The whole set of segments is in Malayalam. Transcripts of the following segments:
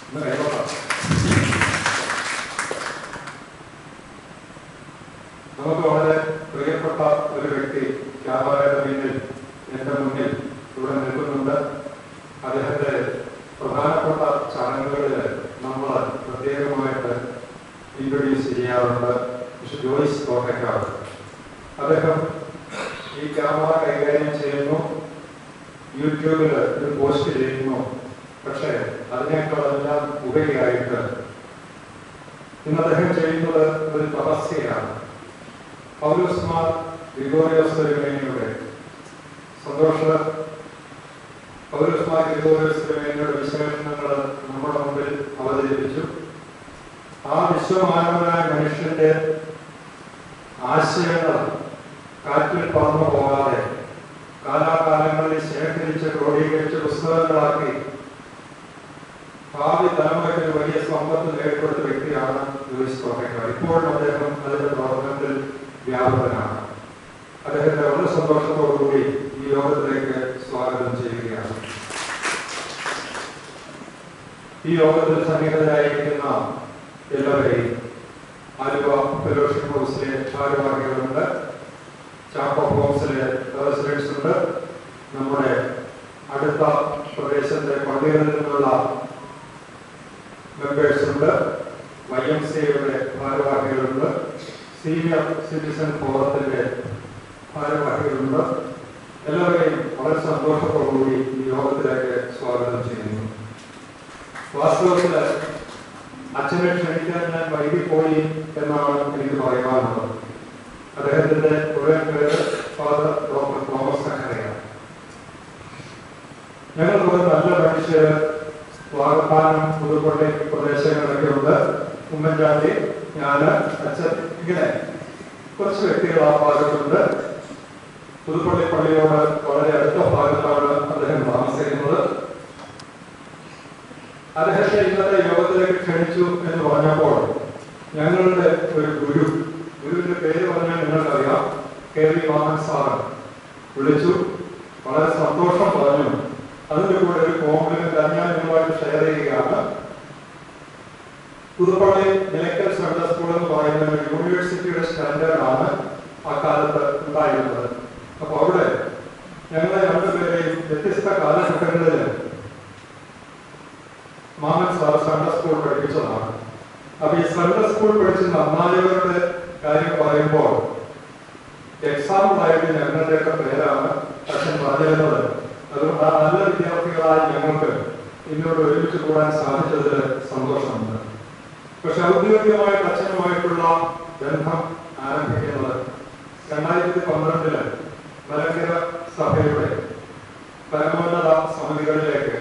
ഒന്ന് കൈകൊള്ളാം നമുക്ക് വളരെ പ്രിയപ്പെട്ട ഒരു വ്യക്തി ക്യാമറയുടെ പിന്നിൽ എന്റെ മുന്നിൽ ഇവിടെ നിൽക്കുന്നുണ്ട് അദ്ദേഹത്തെ പ്രധാനപ്പെട്ട ചടങ്ങുകളിൽ നമ്മൾ പ്രത്യേകമായിട്ട് ഇൻട്രൊഡ്യൂസ് ചെയ്യാറുണ്ട് മിസ്റ്റർ ജോയിസ് കോട്ടക്കാട് അദ്ദേഹം ഈ ക്യാമറ കൈകാര്യം ചെയ്യുന്നു യൂട്യൂബിൽ ഒരു പോസ്റ്റ് ചെയ്യുന്നു പക്ഷേ അതിനേക്കാളെല്ലാം ഉപരിയായിട്ട് ഇന്ന് അദ്ദേഹം ചെയ്യുന്നത് ഒരു തപസ്യയാണ് പൗലോസ്മാർ ഗ്രിഗോറിയോസ് തിരുമേനിയുടെ സന്തോഷ പൗലോസ്മാർ ഗ്രിഗോറിയോസ് തിരുമേനിയുടെ വിശേഷണങ്ങൾ നമ്മുടെ മുമ്പിൽ അവതരിപ്പിച്ചു ആ വിശ്വമാനവനായ മനുഷ്യന്റെ ആശയങ്ങൾ കാറ്റിൽ പറന്നു പോകാതെ കാലാകാലങ്ങളിൽ ശേഖരിച്ച് ക്രോഡീകരിച്ച് പുസ്തകങ്ങളാക്കി ഭാവി തലമുറയ്ക്ക് ഒരു വലിയ സമ്പത്ത് നേടിക്കൊടുത്ത വ്യക്തിയാണ് ലൂയിസ് കോട്ടയ്ക്കാട് ഇപ്പോഴും അദ്ദേഹം അതിന്റെ പ്രവർത്തനത്തിൽ വ്യാപകനാണ് അദ്ദേഹത്തെ വളരെ സന്തോഷത്തോടുകൂടി ഈ യോഗത്തിലേക്ക് സ്വാഗതം ചെയ്യുകയാണ് ഈ യോഗത്തിൽ സന്നിഹിതരായിരിക്കുന്ന എല്ലാവരെയും ആലുവ ഫെലോഷിപ്പ് ഹൗസിലെ ഭാരവാഹികളുണ്ട് ചാപ്പ ഹോംസിലെ റെസിഡൻസ് ഉണ്ട് നമ്മുടെ അടുത്ത പ്രദേശത്തെ പള്ളികളിൽ നിന്നുള്ള മെമ്പേഴ്സ് ഉണ്ട് വൈ എം സിയുടെ ഭാരവാഹികളുണ്ട് സീനിയർ സിറ്റിസൺ ഫോറത്തിന്റെ ഭാരവാഹികളുണ്ട് എല്ലാവരെയും വളരെ സന്തോഷത്തോടുകൂടി ഈ യോഗത്തിലേക്ക് സ്വാഗതം ചെയ്യുന്നു വാസ്തവത്തിൽ അച്ഛനെ ക്ഷണിക്കാൻ ഞാൻ വൈകിപ്പോയി എന്നാണ് എനിക്ക് പറയാനുള്ളത് അദ്ദേഹത്തിന്റെ മുഴുവൻ പേര് ഫാദർ ഡോക്ടർ തോമസ് സക്കറിയാണ് ഞങ്ങൾ കുറെ നല്ല മനുഷ്യര് വാഗപ്പാനം പുതുപ്പള്ളി പ്രദേശങ്ങളൊക്കെ ഉണ്ട് ഉമ്മൻചാണ്ടി ഞാന് അച്ഛൻ ഇങ്ങനെ കുറച്ച് വ്യക്തികൾ ആ ഭാഗത്തുണ്ട് പുതുപ്പള്ളി പള്ളിയോട് വളരെ അടുത്ത ഭാഗത്താണ് അദ്ദേഹം താമസിക്കുന്നത് അദ്ദേഹത്തെ ഇന്നത്തെ യോഗത്തിലേക്ക് ക്ഷണിച്ചു എന്ന് പറഞ്ഞപ്പോൾ ഞങ്ങളുടെ ഒരു ഗുരു ഗുരുവിന്റെ പേര് പറഞ്ഞാൽ നിങ്ങൾക്കറിയാം കെ വി വാമൻ സാറ് വിളിച്ചു വളരെ സന്തോഷം പറഞ്ഞു അതിന്റെ കൂടെ ഒരു കോംപ്ലിമെന്റ് അത് ഞാൻ നിങ്ങളുമായിട്ട് ഷെയർ ചെയ്യുകയാണ് പുതുപ്പള്ളി നിലയ്ക്കൽ സെൻട്രൽ സ്കൂൾ എന്ന് പറയുന്ന ഒരു യൂണിവേഴ്സിറ്റിയുടെ സ്റ്റാൻഡേർഡ് ആണ് അക്കാലത്ത് ഉണ്ടായിരുന്നത് അപ്പൊ അവിടെ ഞങ്ങളെ രണ്ടുപേരെയും വ്യത്യസ്ത കാലഘട്ടങ്ങളിൽ മാമൻ സാർ സെൻട്രൽ സ്കൂൾ പഠിപ്പിച്ചതാണ് അപ്പൊ ഈ സെൻട്രൽ സ്കൂൾ പഠിച്ച് നന്നായവരുടെ കാര്യം പറയുമ്പോൾ എക്സാമ്പിൾ ആയിട്ട് ഞങ്ങളുടെയൊക്കെ പേരാണ് അച്ഛൻ പറഞ്ഞിരുന്നത് അതുകൊണ്ട് ആ നല്ല വിദ്യാർത്ഥികളായ ഞങ്ങൾക്ക് ഇന്നോട് ഒരുമിച്ച് കൂടാൻ സാധിച്ചതിൽ സന്തോഷമുണ്ട് പക്ഷെ ഔദ്യോഗികമായിട്ട് അച്ഛനുമായിട്ടുള്ള ബന്ധം ആരംഭിക്കുന്നത് രണ്ടായിരത്തി പന്ത്രണ്ടില് മലങ്കര സഭയുടെ പരമോന്നത സമിതികളിലേക്ക്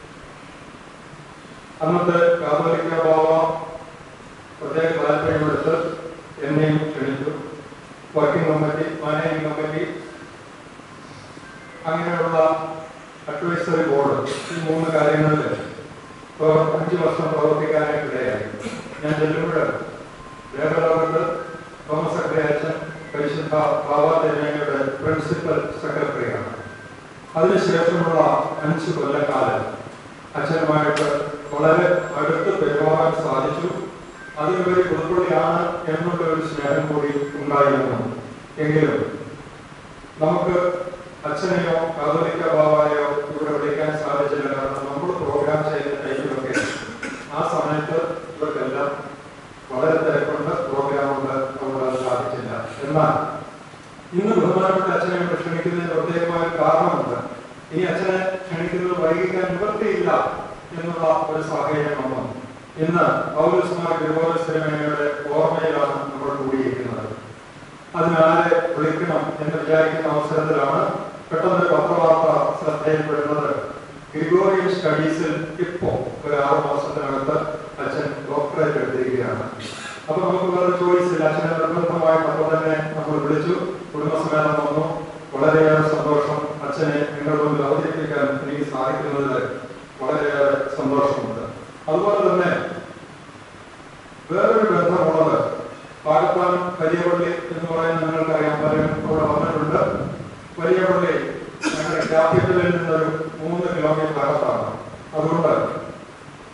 അന്നത്തെ കാതോലിക്ക ബാവ പ്രത്യേക താല്പര്യമെടുത്ത് എന്നെയും ക്ഷണിച്ചു വർക്കിംഗ് കമ്മിറ്റി മാനേജിംഗ് കമ്മിറ്റി അങ്ങനെയുള്ള അഡ്വൈസറി ബോർഡ് ഈ മൂന്ന് കാര്യങ്ങളിൽ പ്രവർ- അഞ്ച് വർഷം പ്രവർത്തിക്കാനായിട്ട് ഇടയായി ഞാൻ ചെല്ലുമ്പോൾ ദേവലോകത്ത് തോമസ് സെക്രട്ടറി അച്ഛൻ പരിശുദ്ധ ബാബ തിരുമേനിയുടെ പ്രിൻസിപ്പൽ സെക്രട്ടറിയാണ് അതിനുശേഷമുള്ള അഞ്ച് കൊല്ലക്കാലം അച്ഛനുമായിട്ട് വളരെ അടുത്ത് പെരുമാറാൻ സാധിച്ചു അതിനുപരി പുതുപ്പള്ളിയാണ് എന്നുള്ള ഒരു സ്നേഹം കൂടി ഉണ്ടായിരുന്നു എങ്കിലും നമുക്ക് അച്ഛനെയോ കാതോലിക്ക ബാബായോ ഇവിടെ വിളിക്കാൻ സാധിച്ചില്ല കാരണം നമ്മൾ പ്രോഗ്രാം ചെയ്യുന്ന ടൈമിലൊക്കെ ആ സമയത്ത് ഇവർക്കെല്ലാം വളരെ തിരക്കുണ്ട് പ്രോഗ്രാമുണ്ട് അവിടെ അത് സാധിച്ചില്ല എന്നാൽ ഇന്ന് ബഹുമാനപ്പെട്ട അച്ഛനെ ഇവിടെ ക്ഷണിക്കുന്നതിന് പ്രത്യേകമായ ഒരു കാരണമുണ്ട് ഈ അച്ഛനെ ക്ഷണിക്കുന്നത് വൈകിക്കാൻ നിവൃത്തിയില്ല എന്നുള്ള ഒരു സാഹചര്യം വന്നു ഇന്ന് പൗരസ്മാർ ഗുരുവായൂർ സിനിമയുടെ ഓർമ്മയിലാണ് നമ്മൾ കൂടിയിരിക്കുന്നത് അതിനാരെ വിളിക്കണം എന്ന് വിചാരിക്കുന്ന അവസരത്തിലാണ് പെട്ടെന്ന് പത്രവാർത്ത ശ്രദ്ധയിൽപ്പെടുന്നത് ഗ്രിഗോറിയൻ സ്റ്റഡീസിൽ ഇപ്പോ ഒരു ആറു മാസത്തിനകത്ത് അച്ഛൻ ഡോക്ടറേറ്റ് എടുത്തിരിക്കുകയാണ് അപ്പൊ നമുക്ക് വേറെ ചോയ്സ് ഇല്ല അച്ഛനെ നിർബന്ധമായിട്ട് അപ്പൊ തന്നെ നമ്മൾ വിളിച്ചു കുടുംബസമേതം വന്നു വളരെയേറെ സന്തോഷം അച്ഛനെ നിങ്ങളുടെ മുമ്പിൽ അവതരിപ്പിക്കാൻ എനിക്ക് സാധിക്കുന്നതിൽ വളരെയേറെ സന്തോഷമുണ്ട് അതുപോലെ തന്നെ വേറൊരു ബന്ധമുള്ളത് പാലപ്പാലം വലിയപള്ളി എന്ന് പറയുന്ന നിങ്ങൾക്കറിയാം പലരും അവിടെ വന്നിട്ടുണ്ട് വലിയപള്ളി ഞങ്ങളുടെ ക്യാപിറ്റലിൽ നിന്നൊരു മൂന്ന് കിലോമീറ്റർ അകത്താണ് അതുകൊണ്ട് വാഹന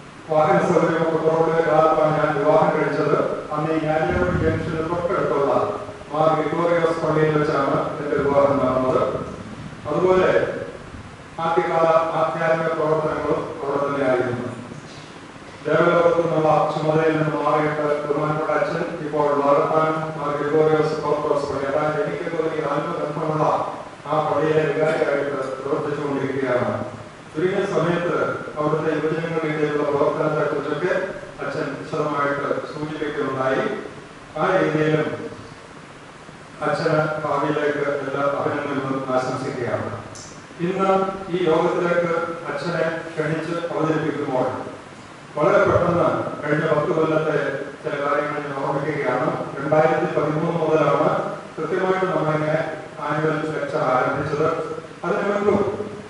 വാഹന സൗകര്യമൊക്കെ കുറവുള്ള കാലത്താണ് ഞാൻ വിവാഹം കഴിച്ചത് അന്ന് ഈ ഞാനിയോട് ജംഗ്ഷന് തൊട്ടടുത്തുള്ള മാർ വിക്ടോറിയോസ് പള്ളിയിൽ വെച്ചാണ് എന്റെ വിവാഹം നടന്നത് അതുപോലെ ആദ്യകാല ആധ്യാത്മിക പ്രവർത്തനങ്ങളും അവിടെ തന്നെയായിരുന്നു ദേവലോകത്തു നിന്നുള്ള ചുമതലയിൽ നിന്ന് മാറിയിട്ട് ബഹുമാനപ്പെട്ട അച്ഛൻ ഇപ്പോൾ വളർത്താനും മാർ ഗ്രിഗോറിയോസ് കോർത്തോസ് പള്ളി അതായത് എനിക്ക് തോന്നി ആത്മബന്ധമുള്ള ആ പള്ളിയിലെ വികാരിയായിട്ട് പ്രവർത്തിച്ചുകൊണ്ടിരിക്കുകയാണ് ചുരുങ്ങിയ സമയത്ത് അവിടുത്തെ യുവജനങ്ങളിടയിലുള്ള പ്രവർത്തനത്തെ കുറിച്ചൊക്കെ അച്ഛൻ വിശദമായിട്ട് സൂചിപ്പിക്കുകയുണ്ടായി ആ രീതിയിലും അച്ഛന് ഭാവിയിലേക്ക് എല്ലാ അഭിനന്ദനങ്ങളും ആശംസിക്കുകയാണ് ഇന്ന് ഈ യോഗത്തിലേക്ക് അച്ഛനെ ക്ഷണിച്ച് അവതരിപ്പിക്കുമ്പോൾ വളരെ പെട്ടെന്ന് കഴിഞ്ഞ പത്ത് കൊല്ലത്തെ ചില കാര്യങ്ങൾ ഞാൻ ഓർമ്മിക്കുകയാണ് രണ്ടായിരത്തി പതിമൂന്ന് മുതലാണ് കൃത്യമായിട്ട് നമ്മളിങ്ങനെ ആനുവൽ ലെക്ചർ ആരംഭിച്ചത് അതിനു മുൻപും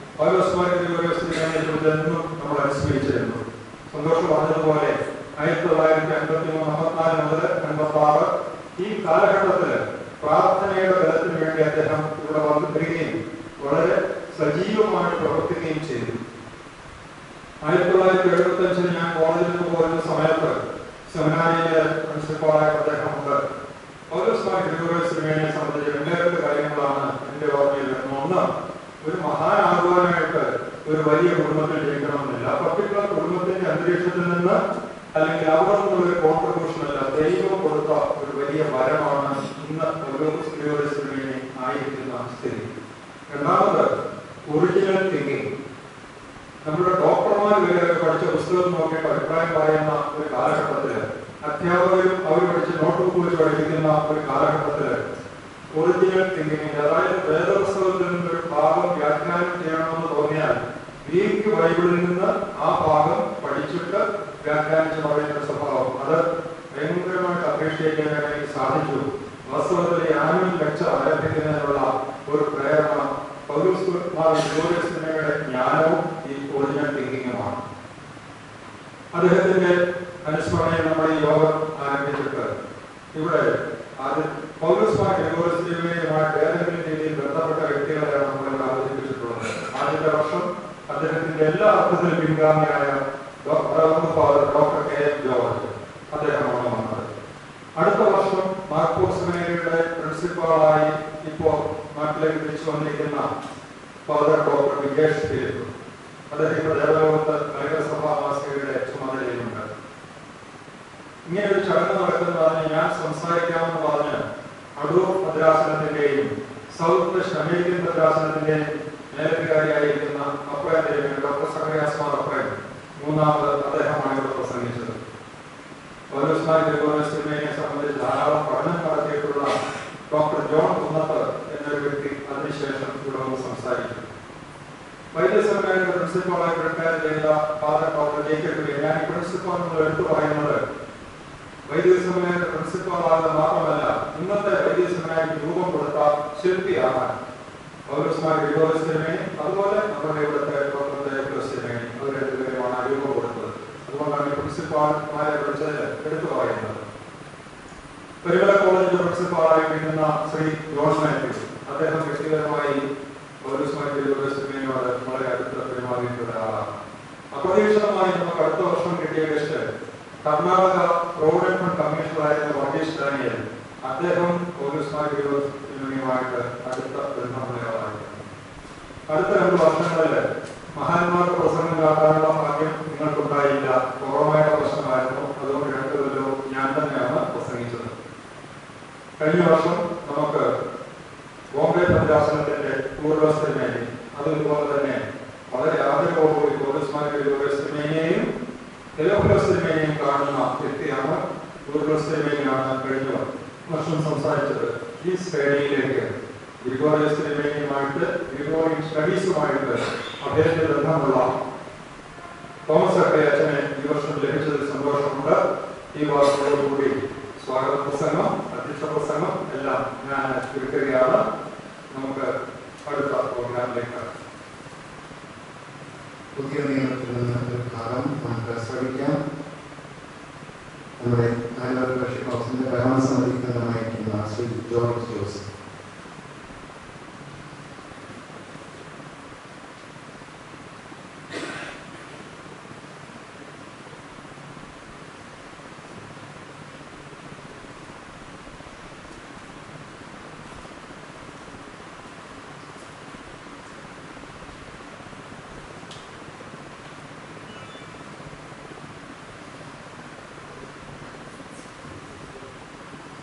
എന്നും നമ്മൾ അനുസ്മരിച്ചിരുന്നു സന്തോഷം പറഞ്ഞതുപോലെ ആയിരത്തി തൊള്ളായിരത്തി അൻപത്തി മൂന്ന് അമ്പത്തിനാല് മുതൽ അൻപത്തി ആറ് ഈ കാലഘട്ടത്തിൽ പ്രാർത്ഥനയുടെ ബലത്തിന് വേണ്ടി അദ്ദേഹം ഇവിടെ വന്നു വരികയും വളരെ സജീവമായി പ്രവർത്തിക്കുകയും ചെയ്തു ആയിരത്തി തൊള്ളായിരത്തി എഴുപത്തി അഞ്ചിൽ ഞാൻ കോളേജിൽ നിന്ന് പോരുന്ന സമയത്ത് സെമിനാരിയിലെ പ്രിൻസിപ്പാളായ അദ്ദേഹമുണ്ട് പൗരസ്മാർ യൂണിവേഴ്സിറ്റിയെ സംബന്ധിച്ച് രണ്ടേ രണ്ട് കാര്യങ്ങളാണ് എന്റെ ഓർമ്മയിൽ വരുന്നത് ഒന്ന് ഒരു മഹാനാകുവാനായിട്ട് ഒരു വലിയ കുടുംബത്തിൽ ജനിക്കണമെന്നില്ല പർട്ടിക്കുലർ കുടുംബത്തിന്റെ അന്തരീക്ഷത്തിൽ നിന്ന് അല്ലെങ്കിൽ അവിടെ നിന്നുള്ള ഒരു കോൺട്രിബ്യൂഷൻ അല്ല ദൈവം കൊടുത്ത ഒരു വലിയ വരമാണ് ഇന്ന് യൂണിവേഴ്സിറ്റി ആയിരിക്കുന്ന സ്ഥിതി രണ്ടാമത് ഒറിജിനൽ തിങ്കിങ് നമ്മുടെ ഡോക്ടർമാർ വരെ പഠിച്ച പുസ്തകം നോക്കിയിട്ട് അഭിപ്രായം പറയുന്ന ഒരു കാലഘട്ടത്തില് അധ്യാപകരും അവർ പഠിച്ച് നോട്ട് ബുക്ക് വെച്ച് പഠിപ്പിക്കുന്ന ഒരു കാലഘട്ടത്തില് ഒറിജിനൽ തിങ്കിങ് അതായത് വേദപുസ്തകത്തിൽ നിന്ന് ഒരു ഭാഗം വ്യാഖ്യാനം ചെയ്യണമെന്ന് തോന്നിയാൽ ഗ്രീക്ക് ബൈബിളിൽ നിന്ന് ആ ഭാഗം പഠിച്ചിട്ട് വ്യാഖ്യാനിച്ച് പറയുന്ന ഒരു സ്വഭാവം അത് ഭയങ്കരമായിട്ട് അപ്രീഷിയേറ്റ് ചെയ്യാൻ എനിക്ക് സാധിച്ചു വാസ്തവത്തിൽ ഈ ആനുവൽ ലെക്ചർ ആരംഭിക്കുന്നതിനുള്ള ഒരു പ്രേരണ പൗരസ്മയുടെ ജ്ഞാനവും ഈ ഒറിജിനൽ തിങ്കിങ്ങുമാണ് അദ്ദേഹത്തിന്റെ അനുസ്മരണയിൽ നമ്മൾ ഈ യോഗം ആരംഭിച്ചിട്ട് ഇവിടെ അത് പൗരസ്മാർ യൂണിവേഴ്സിറ്റിയുമായിട്ട് ഏതെങ്കിലും രീതിയിൽ ബന്ധപ്പെട്ട വ്യക്തികളെയാണ് നമ്മൾ അവതരിപ്പിച്ചിട്ടുള്ളത് ആദ്യത്തെ വർഷം അദ്ദേഹത്തിന്റെ എല്ലാ അർത്ഥത്തിലും പിൻഗാമിയായ father doctor K M George അദ്ദേഹമാണ് വന്നത് അടുത്ത വർഷം മാർക്കോസ് സെമിനറിയുടെ പ്രിൻസിപ്പാളായി ഇപ്പോൾ നാട്ടിലേക്ക് തിരിച്ചു വന്നിരിക്കുന്ന ഫാദർ ഡോക്ടർ വിജേഷ് ഫിലിപ്പ് അദ്ദേഹം ഇപ്പോൾ ദേവലോകത്ത് നഗരസഭാ മാസികയുടെ ചുമതലയിലുണ്ട് ഇങ്ങനെ ഒരു ചടങ്ങ് നടക്കുന്നതാണ് ഞാൻ സംസാരിക്കാമെന്ന് പറഞ്ഞ് അടൂർ ഭദ്രാസനത്തിന്റെയും സൗത്ത് വെസ്റ്റ് അമേരിക്കൻ ഭദ്രാസനത്തിന്റെയും മേലധികാരിയായിരിക്കുന്ന അപ്രയം ഡോക്ടർ സഹയാസ്മാർ അപ്രയം മൂന്നാമത് അദ്ദേഹമാണ് ഇവിടെ പ്രസംഗിച്ചത് പൗരസ്മാർ യൂണിവേഴ്സിറ്റിയെ സംബന്ധിച്ച് ധാരാളം പഠനം നടത്തിയിട്ടുള്ള ഡോക്ടർ ജോൺ കുന്നത്ത് എന്നൊരു വ്യക്തി അതിനുശേഷം ഇവിടെ വന്ന് സംസാരിച്ചു വൈദ്യസംഘയുടെ പ്രിൻസിപ്പാളായി റിട്ടയർ ചെയ്ത ഫാദർ ഡോക്ടർ ജേക്കബ് ഞാൻ ഈ പ്രിൻസിപ്പാൾ നിങ്ങൾ എടുത്തു പറയുന്നത് വൈദ്യസംഘയുടെ പ്രിൻസിപ്പാളാകുക മാത്രമല്ല ഇന്നത്തെ വൈദ്യസംഘയ്ക്ക് രൂപം കൊടുത്ത ശില്പിയാകാൻ പൗരസ്മാർ യൂണിവേഴ്സിറ്റിമേ അതുപോലെ നമ്മുടെ ഇവിടുത്തെ ഡോക്ടർ ജയപ്രസിമേ അവർ രണ്ടുപേരുമാണ് ആ രൂപം കൊടുത്തത് അതുകൊണ്ടാണ് ഈ പ്രിൻസിപ്പാൾമാരെ വിളിച്ചത് എടുത്തു പറയുന്നത് പെരുവല കോളേജ് പ്രിൻസിപ്പാളായിരിക്കുന്ന ശ്രീ ജോൺ മാത്യു അദ്ദേഹം വ്യക്തിപരമായി പൗരസ്മാർ യൂണിവേഴ്സിറ്റിയോട് വളരെ അടുത്ത് പെരുമാറിയിട്ടുള്ള ആളാണ് അപ്രതീക്ഷിതമായി നമുക്ക് അടുത്ത വർഷം കിട്ടിയ ഗസ്റ്റ് കർണാടക പ്രോവിഡന്റ് കമ്മീഷണറായിരുന്ന വർഗീഷ് ഡാനിയൽ അദ്ദേഹം പൗരസ്മാർ യൂണിവേഴ്സിറ്റിയുമായിട്ട് അടുത്ത ബന്ധമുള്ളയാളായിരുന്നു അടുത്ത രണ്ട് വർഷങ്ങളിൽ മഹാന്മാരുടെ പ്രസംഗം കാട്ടാനുള്ള ഭാഗ്യം നിങ്ങൾക്കുണ്ടായില്ല കൊറോണയുടെ പ്രശ്നമായിരുന്നു അതുകൊണ്ട് രണ്ടു കൊല്ലവും ഞാൻ തന്നെയാണ് പ്രസംഗിച്ചത് കഴിഞ്ഞ വർഷം നമുക്ക് ബോംബെ ഭദ്രാസനത്തിന്റെ പൂർവ്വസ്ഥമേനെ അതുപോലെ തന്നെ വളരെ ആദരവോടുകൂടി കോൺഗ്രസ്മാരുടെ യൂണിവേഴ്സിറ്റിമേനെയും തെലോഫിലോസ്തിമേനെയും കാണുന്ന വ്യക്തിയാണ് പൂർവ്വസ്ഥമേനെയാണ് കഴിഞ്ഞ വർഷം സംസാരിച്ചത് ഈ ശ്രേണിയിലേക്ക് ഗ്രിഗോറിയസ് തിരുമേനിയുമായിട്ട് ഗ്രിഗോറിയൻ സ്റ്റഡീസുമായിട്ട് അദ്ദേഹത്തെ ബന്ധമുള്ള തോമസ് അക്കേ അച്ഛനെ ഈ വർഷം ലഭിച്ചതിൽ സന്തോഷമുണ്ട് ഈ വാർത്തയോടുകൂടി സ്വാഗത പ്രസംഗം അധ്യക്ഷ പ്രസംഗം എല്ലാം ഞാൻ ചുരുക്കുകയാണ് നമുക്ക് അടുത്ത പ്രോഗ്രാമിലേക്ക് പുതിയ നിയമത്തിൽ നിന്ന് ഒരു ഭാഗം നമുക്ക് ശ്രമിക്കാം നമ്മുടെ ആലുവ ബിഷപ്പ് ഹൗസിന്റെ ഭരണസമിതിക്ക് അംഗമായിരിക്കുന്ന ശ്രീ ജോർജ് ജോസഫ്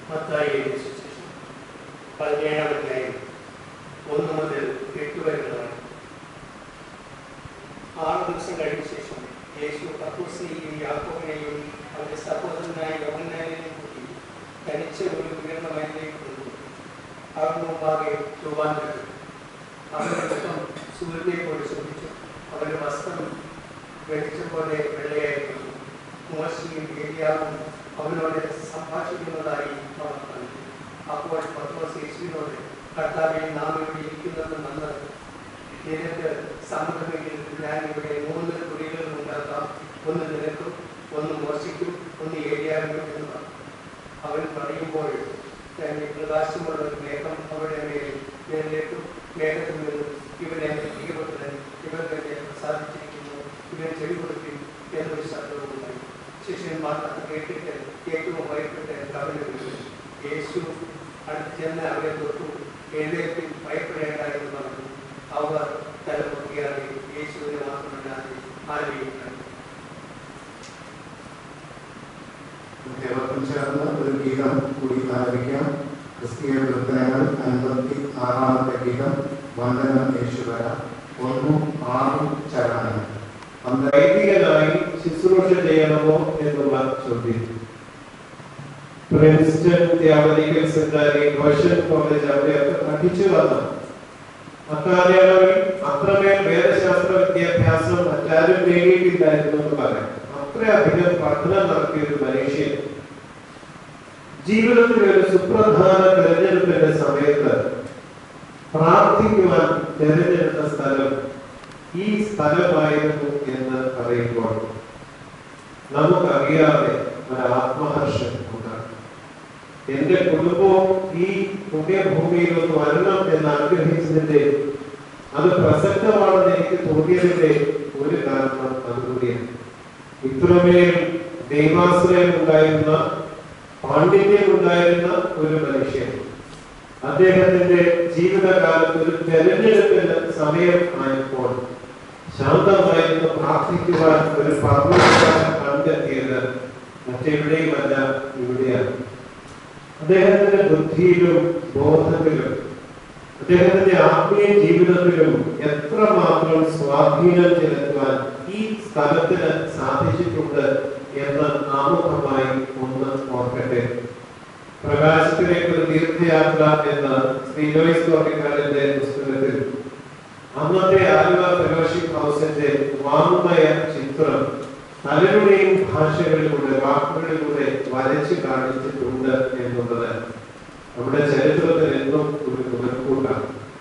മത്തായി എഴുതിയ സുവിശേഷം പതിനേഴാം അധ്യായം ഒന്ന് മുതൽ എട്ട് വരെയുള്ളതാണ് ആറ് ദിവസം കഴിഞ്ഞ ശേഷം യേശു പത്രോസിനെയും യാക്കോബിനെയും അവന്റെ സഹോദരനായ യോഹന്നാനെയും കൂട്ടി തനിച്ച് ഒരു ഉയർന്ന മലയിലേക്ക് കൊണ്ടുപോയി അവർ മുമ്പാകെ രൂപാന്തരപ്പെട്ടു അവരുടെ മുഖം സൂര്യനെ പോലെ ശോഭിച്ചു അവരുടെ വസ്ത്രം വെളിച്ചം പോലെ വെള്ളയായിരുന്നു മോശയും ഏരിയാവും അവനോട് സംഭാഷിക്കുന്നതായി അവർ കണ്ടു അപ്പോൾ പത്രോസ് യേശുവിനോട് കർത്താവെ നാം ഇവിടെ ഇരിക്കുന്നത് നന്നത് നിനക്ക് സമ്മതമെങ്കിൽ ഞാൻ ഇവിടെ മൂന്ന് കുറികൾ ഉണ്ടാക്കാം ഒന്ന് നിനക്കും ഒന്ന് മോശിക്കും ഒന്ന് ഏരിയാവിനും എന്ന് പറഞ്ഞു അവൻ പറയുമ്പോൾ തന്നെ പ്രകാശമുള്ള ഒരു മേഘം അവിടെ മേൽ മേലേക്കും മേഘത്തിൽ നിന്നും ഇവനെ പ്രിയപ്പെട്ടവൻ ഇവൻ തന്നെ പ്രസാദിച്ചിരിക്കുന്നു ഇവൻ ചെവി കൊടുക്കും എന്നൊരു ശബ്ദവും ഉണ്ടായി ശിഷ്യന്മാർ അത് കേട്ടിട്ട് ഏറ്റവും ഭയപ്പെട്ട് കവിഞ്ഞു വിളിച്ചു യേശു അടുത്ത് ചെന്ന് അവരെ തൊട്ടു എഴുന്നേറ്റ് ഭയപ്പെടേണ്ട എന്ന് പറഞ്ഞു അവർ തലമുട്ടിയാതെ യേശുവിനെ മാത്രമല്ലാതെ ആരെയും കണ്ടു ഏവർക്കും ചേർന്ന് ഒരു ഗീതം കൂടി ആലപിക്കാം ക്രിസ്തീയ കീർത്തനങ്ങൾ അൻപത്തി ആറാമത്തെ ഗീതം വന്ദനം യേശുവര ഒന്നും ആറും ചരണങ്ങൾ വന്ദനം വൈദികനായി ശുശ്രൂഷ ചെയ്യണമോ എന്നുള്ള ചോദ്യം Princeton theological seminary Goshen college അവിടെയൊക്കെ പഠിച്ചു വന്നു അക്കാലയളവിൽ അത്രമേൽ വേദശാസ്ത്ര വിദ്യാഭ്യാസം മറ്റാരും നേടിയിട്ടില്ലായിരുന്നു എന്ന് പറയാം അത്രയധികം പഠനം നടത്തിയ ഒരു മനുഷ്യൻ ജീവിതത്തിൽ ഒരു സുപ്രധാന തെരഞ്ഞെടുപ്പിന്റെ സമയത്ത് പ്രാർത്ഥിക്കുവാൻ തെരഞ്ഞെടുത്ത സ്ഥലം ഈ സ്ഥലമായിരുന്നു എന്ന് പറയുമ്പോൾ നമുക്കറിയാതെ ഒരു ആത്മഹർഷം ഉണ്ടാകും എന്റെ കുടുംബവും ഈ പുണ്യഭൂമിയിൽ ഒന്ന് വരണം എന്ന് ആഗ്രഹിച്ചതിന്റെ അത് പ്രസക്തമാണെന്ന് എനിക്ക് തോന്നിയതിന്റെ ഒരു കാരണം അതുകൂടിയാണ് ഇത്രമേൽ ദൈവാശ്രയം ഉണ്ടായിരുന്ന പാണ്ഡിത്യം ഉണ്ടായിരുന്ന ഒരു മനുഷ്യൻ അദ്ദേഹത്തിന്റെ ജീവിതകാലത്ത് ഒരു തെരഞ്ഞെടുപ്പിന് സമയം ആയപ്പോൾ ശാന്തമായിരുന്നു പ്രാർത്ഥിക്കുവാൻ ഒരു പർവ്വതക്കാരൻ കണ്ടെത്തിയത് മറ്റെവിടെയുമല്ല ഇവിടെയാണ് അദ്ദേഹത്തിന്റെ ബുദ്ധിയിലും ബോധത്തിലും അദ്ദേഹത്തിന്റെ ആത്മീയ ജീവിതത്തിലും എത്രമാത്രം സ്വാധീനം ചെലുത്തുവാൻ ഈ സ്ഥലത്തിന് സാധിച്ചിട്ടുണ്ട് എന്ന് ആമുഖമായി ഒന്ന് ഓർക്കട്ടെ പ്രകാശത്തിലേക്ക് ഒരു തീർത്ഥയാത്ര എന്ന ശ്രീ ലോയിസ് കോർട്ടിക്കാരന്റെ പുസ്തകത്തിൽ അന്നത്തെ ആലുവ ഫെലോഷിപ്പ് ഹൗസിന്റെ വാങ്മയ ചിത്രം പലരുടെയും ഭാഷകളിലൂടെ വാക്കുകളിലൂടെ വരച്ചു കാണിച്ചിട്ടുണ്ട് എന്നുള്ളത് നമ്മുടെ ചരിത്രത്തിൽ എന്നും ഒരു മുതൽക്കൂട്ടാണ്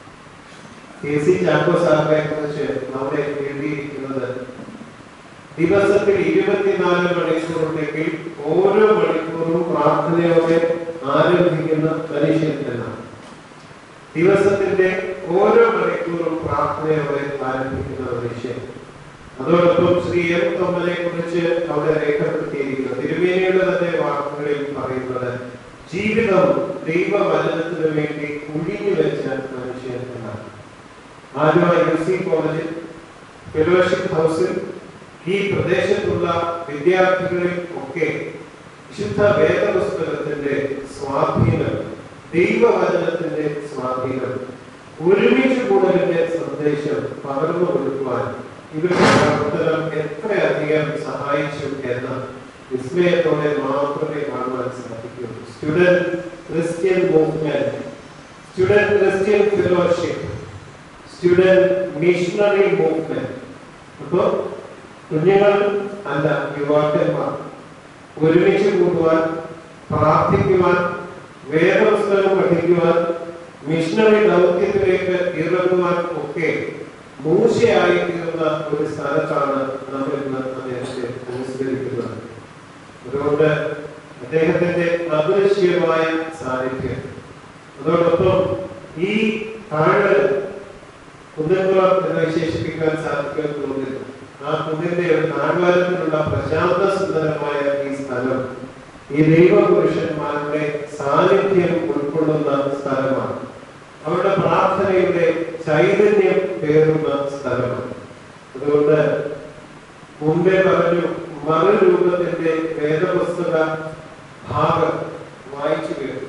കെ സി ചാക്കോ സാറിനെ കുറിച്ച് അവിടെ എഴുതിയിരിക്കുന്നത് ദിവസത്തിൽ ഇരുപത്തിനാല് മണിക്കൂറുണ്ടെങ്കിൽ ഓരോ മണിക്കൂറും പ്രാർത്ഥനയോടെ ആരംഭിക്കുന്ന മനുഷ്യൻ എന്നാണ് ദിവസത്തിന്റെ ഓരോ മണിക്കൂറും പ്രാർത്ഥനയോടെ ആരംഭിക്കുന്ന മനുഷ്യൻ അതോടൊപ്പം ശ്രീ എം തൊമ്മനെ കുറിച്ച് അവിടെ രേഖപ്പെടുത്തിയിരിക്കുന്നു തിരുമേനിയുടെ തന്നെ വാക്കുകളിൽ പറയുന്നത് ജീവിതം ദൈവവചനത്തിന് വേണ്ടി കുഴിഞ്ഞു വെച്ച മനുഷ്യൻ എന്നാണ് ആലുവ യു സി കോളേജിൽ ഫെലോഷിപ്പ് ഹൗസിൽ ഈ പ്രദേശത്തുള്ള വിദ്യാർത്ഥികളിൽ ഒക്കെ വിശുദ്ധ വേദപുസ്തകത്തിന്റെ സ്വാധീനം ദൈവവചനത്തിന്റെ സ്വാധീനം ഒരുമിച്ച് കൂടലിന്റെ സന്ദേശം പകർന്നു കൊടുക്കുവാൻ ഇവരുടെ പ്രവർത്തനം എത്രയധികം സഹായിച്ചു എന്ന വിസ്മയത്തോടെ മാത്രമേ കാണുവാൻ സാധിക്കൂ student Christian movement student Christian fellowship student missionary movement അപ്പോ കുഞ്ഞുങ്ങൾ അല്ല യുവാക്കന്മാർ ഒരുമിച്ച് കൂടുവാൻ പ്രാർത്ഥിക്കുവാൻ വേദപുസ്തകം പഠിക്കുവാൻ മിഷണറി ദൗത്യത്തിലേക്ക് ഇറങ്ങുവാൻ ഒക്കെ മൂശയായി തീർന്ന ഒരു സ്ഥലത്താണ് നമ്മൾ ഇന്ന് അദ്ദേഹത്തെ അനുസ്മരിക്കുന്നത് അതുകൊണ്ട് അദ്ദേഹത്തിന്റെ അദൃശ്യമായ സാന്നിധ്യം അതോടൊപ്പം ഈ താഴ്വര കുന്നംകുളം എന്ന് വിശേഷിപ്പിക്കാൻ സാധിക്കുമെന്ന് തോന്നുന്നു ആ കുന്നിന്റെ ഒരു താഴ്വാരത്തിലുള്ള പ്രശാന്ത സുന്ദരമായ ഈ സ്ഥലം ഈ ദൈവപുരുഷന്മാരുടെ സാന്നിധ്യം ഉൾക്കൊള്ളുന്ന സ്ഥലമാണ് അവരുടെ പ്രാർത്ഥനയുടെ ചൈതന്യം പേറുന്ന സ്ഥലമാണ് അതുകൊണ്ട് മുമ്പേ പറഞ്ഞു മറുരൂപത്തിന്റെ വേദപുസ്തക ഭാഗം വായിച്ചു കേട്ടു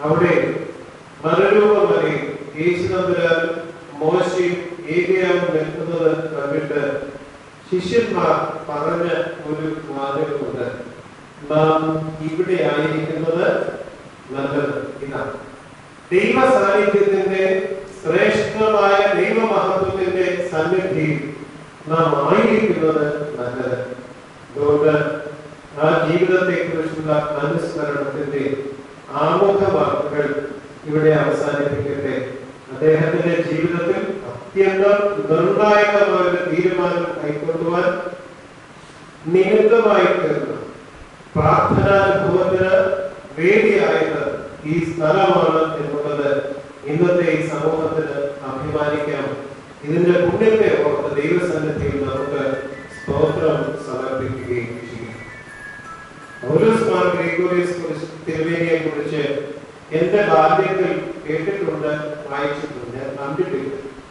അവിടെ മറുരൂപമറി യേശുനമ്പുരാൻ മോശയും ഏകയാവും നിൽക്കുന്നത് കണ്ടിട്ട് ശിഷ്യന്മാർ പറഞ്ഞ ഒരു വാചകമുണ്ട് നാം ഇവിടെ ആയിരിക്കുന്നത് നല്ലത് ഇതാണ് ദൈവ സാന്നിധ്യത്തിന്റെ ശ്രേഷ്ഠമായ ദൈവമഹത്വത്തിന്റെ സന്നിധിയിൽ നാം ആയിരിക്കുന്നത് നല്ലത് അതുകൊണ്ട് ആ ജീവിതത്തെ കുറിച്ചുള്ള അനുസ്മരണത്തിന്റെ ആമുഖ വാക്കുകൾ ഇവിടെ അവസാനിപ്പിക്കട്ടെ അദ്ദേഹത്തിന്റെ ജീവിതത്തിൽ അത്യന്തം നിർണായകമായ ഒരു തീരുമാനം കൈക്കൊള്ളുവാൻ നിമിത്തമായി തീർന്നു പ്രാർത്ഥനാനുഭവത്തിന് വേദിയായത് ഈ സ്ഥലമാണ് എന്നുള്ളത് ഇന്നത്തെ ഈ സമൂഹത്തിന് അഭിമാനിക്കാം ഇതിന്റെ പുണ്യത്തെ ഓർത്ത് ദൈവസന്നിധിയിൽ നമുക്ക് സ്തോത്രം സമർപ്പിക്കുകയും ചെയ്യും പൗലോസ് മാർ ഗ്രിഗോറിയസ് കുറിച്ച് തിരുവേനിയെ കുറിച്ച് എന്റെ ബാല്യത്തിൽ കേട്ടിട്ടുണ്ട് വായിച്ചിട്ടുണ്ട് ഞാൻ കണ്ടിട്ടില്ല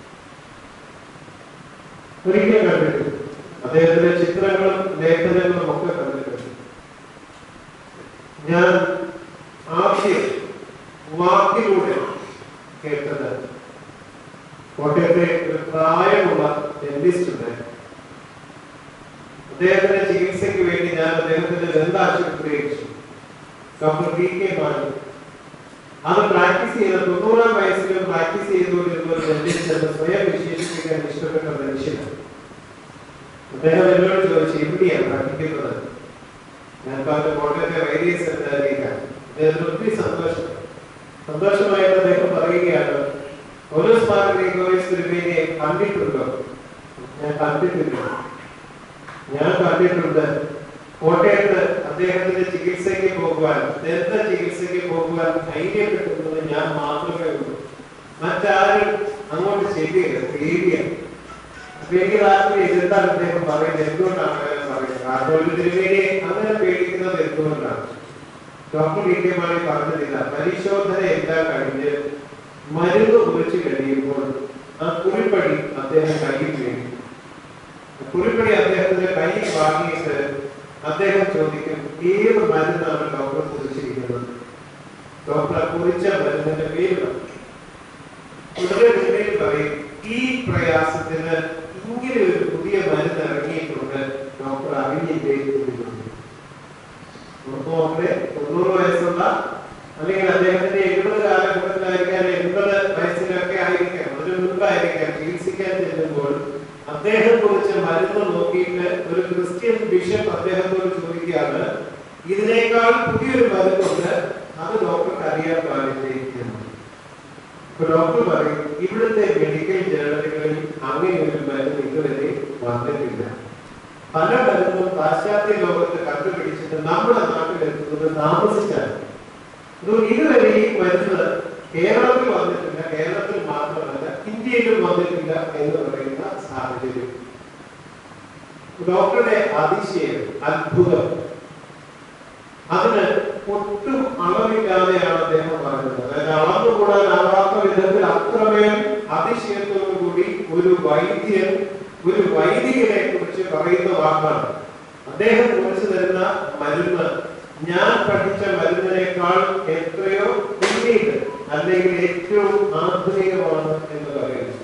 ഒരിക്കൽ കണ്ടിട്ടുണ്ട് അദ്ദേഹത്തിന്റെ ചിത്രങ്ങളും ലേഖനങ്ങളും ഒക്കെ കണ്ടിട്ടുണ്ട് ഞാൻ ആദ്യം വാക്കിലൂടെ കേട്ടത് കോട്ടയത്തെ ഒരു പ്രായമുള്ള ഡെന്റിസ്റ്റ് ഉണ്ടായിരുന്നു അദ്ദേഹത്തിന്റെ ചികിത്സയ്ക്ക് വേണ്ടി ഞാൻ അദ്ദേഹത്തിന്റെ ദന്താശുപത്രി അയച്ചു ഡോക്ടർ പി കെ മാണി അത് പ്രാക്ടീസ് ചെയ്ത തൊണ്ണൂറാം വയസ്സിലും പ്രാക്ടീസ് ചെയ്തുകൊണ്ടിരുന്ന ഒരു ഡെന്റിസ്റ്റ് എന്ന് സ്വയം വിശേഷിപ്പിക്കാൻ ഇഷ്ടപ്പെട്ട മനുഷ്യനാണ് അദ്ദേഹം എന്നോട് ചോദിച്ചു എവിടെയാണ് പഠിക്കുന്നത് ഞാൻ പറഞ്ഞു കോട്ടയത്തെ വൈദ്യ സെമിനാരിയിലാണ് അദ്ദേഹത്തിന് ഒത്തിരി സന്തോഷം സന്തോഷമായിട്ട് അദ്ദേഹം പറയുകയാണ് ഓരോ സ്മാരക ഗ്രിഗോറിയസ് തിരുമേനിയെ കണ്ടിട്ടുണ്ടോ ഞാൻ കണ്ടിട്ടില്ല ഞാൻ കണ്ടിട്ടുണ്ട് കോട്ടയത്ത് അദ്ദേഹത്തിന്റെ ചികിത്സയ്ക്ക് പോകുവാൻ ദന്ത ചികിത്സയ്ക്ക് പോകുവാൻ ധൈര്യപ്പെട്ടിരുന്നത് ഞാൻ മാത്രമേ ഉള്ളൂ മറ്റാരും അങ്ങോട്ട് ശരിയല്ല പേടിയാണ് അപ്പൊ എനിക്ക് താല്പര്യം എന്താണ് അദ്ദേഹം പറയുന്നത് എന്തുകൊണ്ടാണ് അങ്ങനെ പറയുന്നത് കാരണം ഒരു തിരുമേനിയെ അങ്ങനെ പേടിക്കുന്നത് എന്തുകൊണ്ടാണ് ഡോക്ടർ കൃത്യമായി പറഞ്ഞതില്ല പരിശോധന എല്ലാം കഴിഞ്ഞ് മരുന്ന് കുറിച്ച് കഴിയുമ്പോൾ ആ കുറിപ്പടി അദ്ദേഹം കയ്യിൽ വേണ്ടി കുറിപ്പടി അദ്ദേഹത്തിന്റെ കയ്യിൽ വാങ്ങിയിട്ട് അദ്ദേഹം ചോദിക്കും ഏത് മരുന്നാണ് ഡോക്ടർ കുറിച്ചിരിക്കുന്നത് ഡോക്ടർ കുറിച്ച മരുന്നിന്റെ പേര് പറയും. ഉടനെ പിന്നീട് പറയും ഈ പ്രയാസത്തിന് ഇങ്ങനെ ഒരു പുതിയ മരുന്ന് ഇറങ്ങിയിട്ടുണ്ട് ഡോക്ടർ അറിഞ്ഞില്ലേ എന്ന് ചോദിക്കും. ഓർമ്മ നോക്കണേ തൊണ്ണൂറ് വയസ്സുള്ള അല്ലെങ്കിൽ അദ്ദേഹത്തിന്റെ എഴുപത് കാലഘട്ടത്തിലായിരിക്കാം എൺപത് വയസ്സിലൊക്കെ ആയിരിക്കാം അതിന് മുൻപായിരിക്കാം ചികിത്സിക്കാൻ ചെല്ലുമ്പോൾ അദ്ദേഹം കുറിച്ച് മരുന്ന് നോക്കിയിട്ട് ഒരു ക്രിസ്ത്യൻ ബിഷപ്പ് അദ്ദേഹത്തോട് ചോദിക്കുകയാണ് ഇതിനേക്കാൾ പുതിയൊരു മരുന്നുണ്ട് അത് ഡോക്ടർക്ക് അറിയാൻ പാടില്ലേ എന്ന് അപ്പൊ ഡോക്ടർ പറയും ഇവിടുത്തെ മെഡിക്കൽ ജേർണലുകളിൽ അങ്ങനെ ഒരു മരുന്ന് ഇതുവരെ വന്നിട്ടില്ല പല മരുന്നും പാശ്ചാത്യ ലോകത്ത് കണ്ടുപിടിച്ചിട്ട് നമ്മുടെ നാട്ടിൽ എത്തുന്നത് താമസിച്ചാണ് അതുകൊണ്ട് ഇതുവരെ ഈ മരുന്ന് കേരളത്തിൽ വന്നിട്ടില്ല കേരളത്തിൽ മാത്രമല്ല ഇന്ത്യയിലും വന്നിട്ടില്ല എന്ന് പറയുന്ന സാഹചര്യം ഡോക്ടറുടെ അതിശയം അത്ഭുതം അതിന് ഒട്ടും അളവില്ലാതെയാണ് അദ്ദേഹം പറഞ്ഞത് അതായത് അളന്നുകൂടാനാവാത്ത വിധത്തിൽ അത്രമേൽ അതിശയത്തോടുകൂടി ഒരു വൈദ്യൻ ഒരു വൈദികനെ കുറിച്ച് പറയുന്ന വാക്കാണ് അദ്ദേഹം കുറിച്ച് തരുന്ന മരുന്ന് ഞാൻ പഠിച്ച മരുന്നിനേക്കാൾ എത്രയോ പിന്നീട് അല്ലെങ്കിൽ ഏറ്റവും ആധുനികമാണ് എന്ന് പറയുന്നു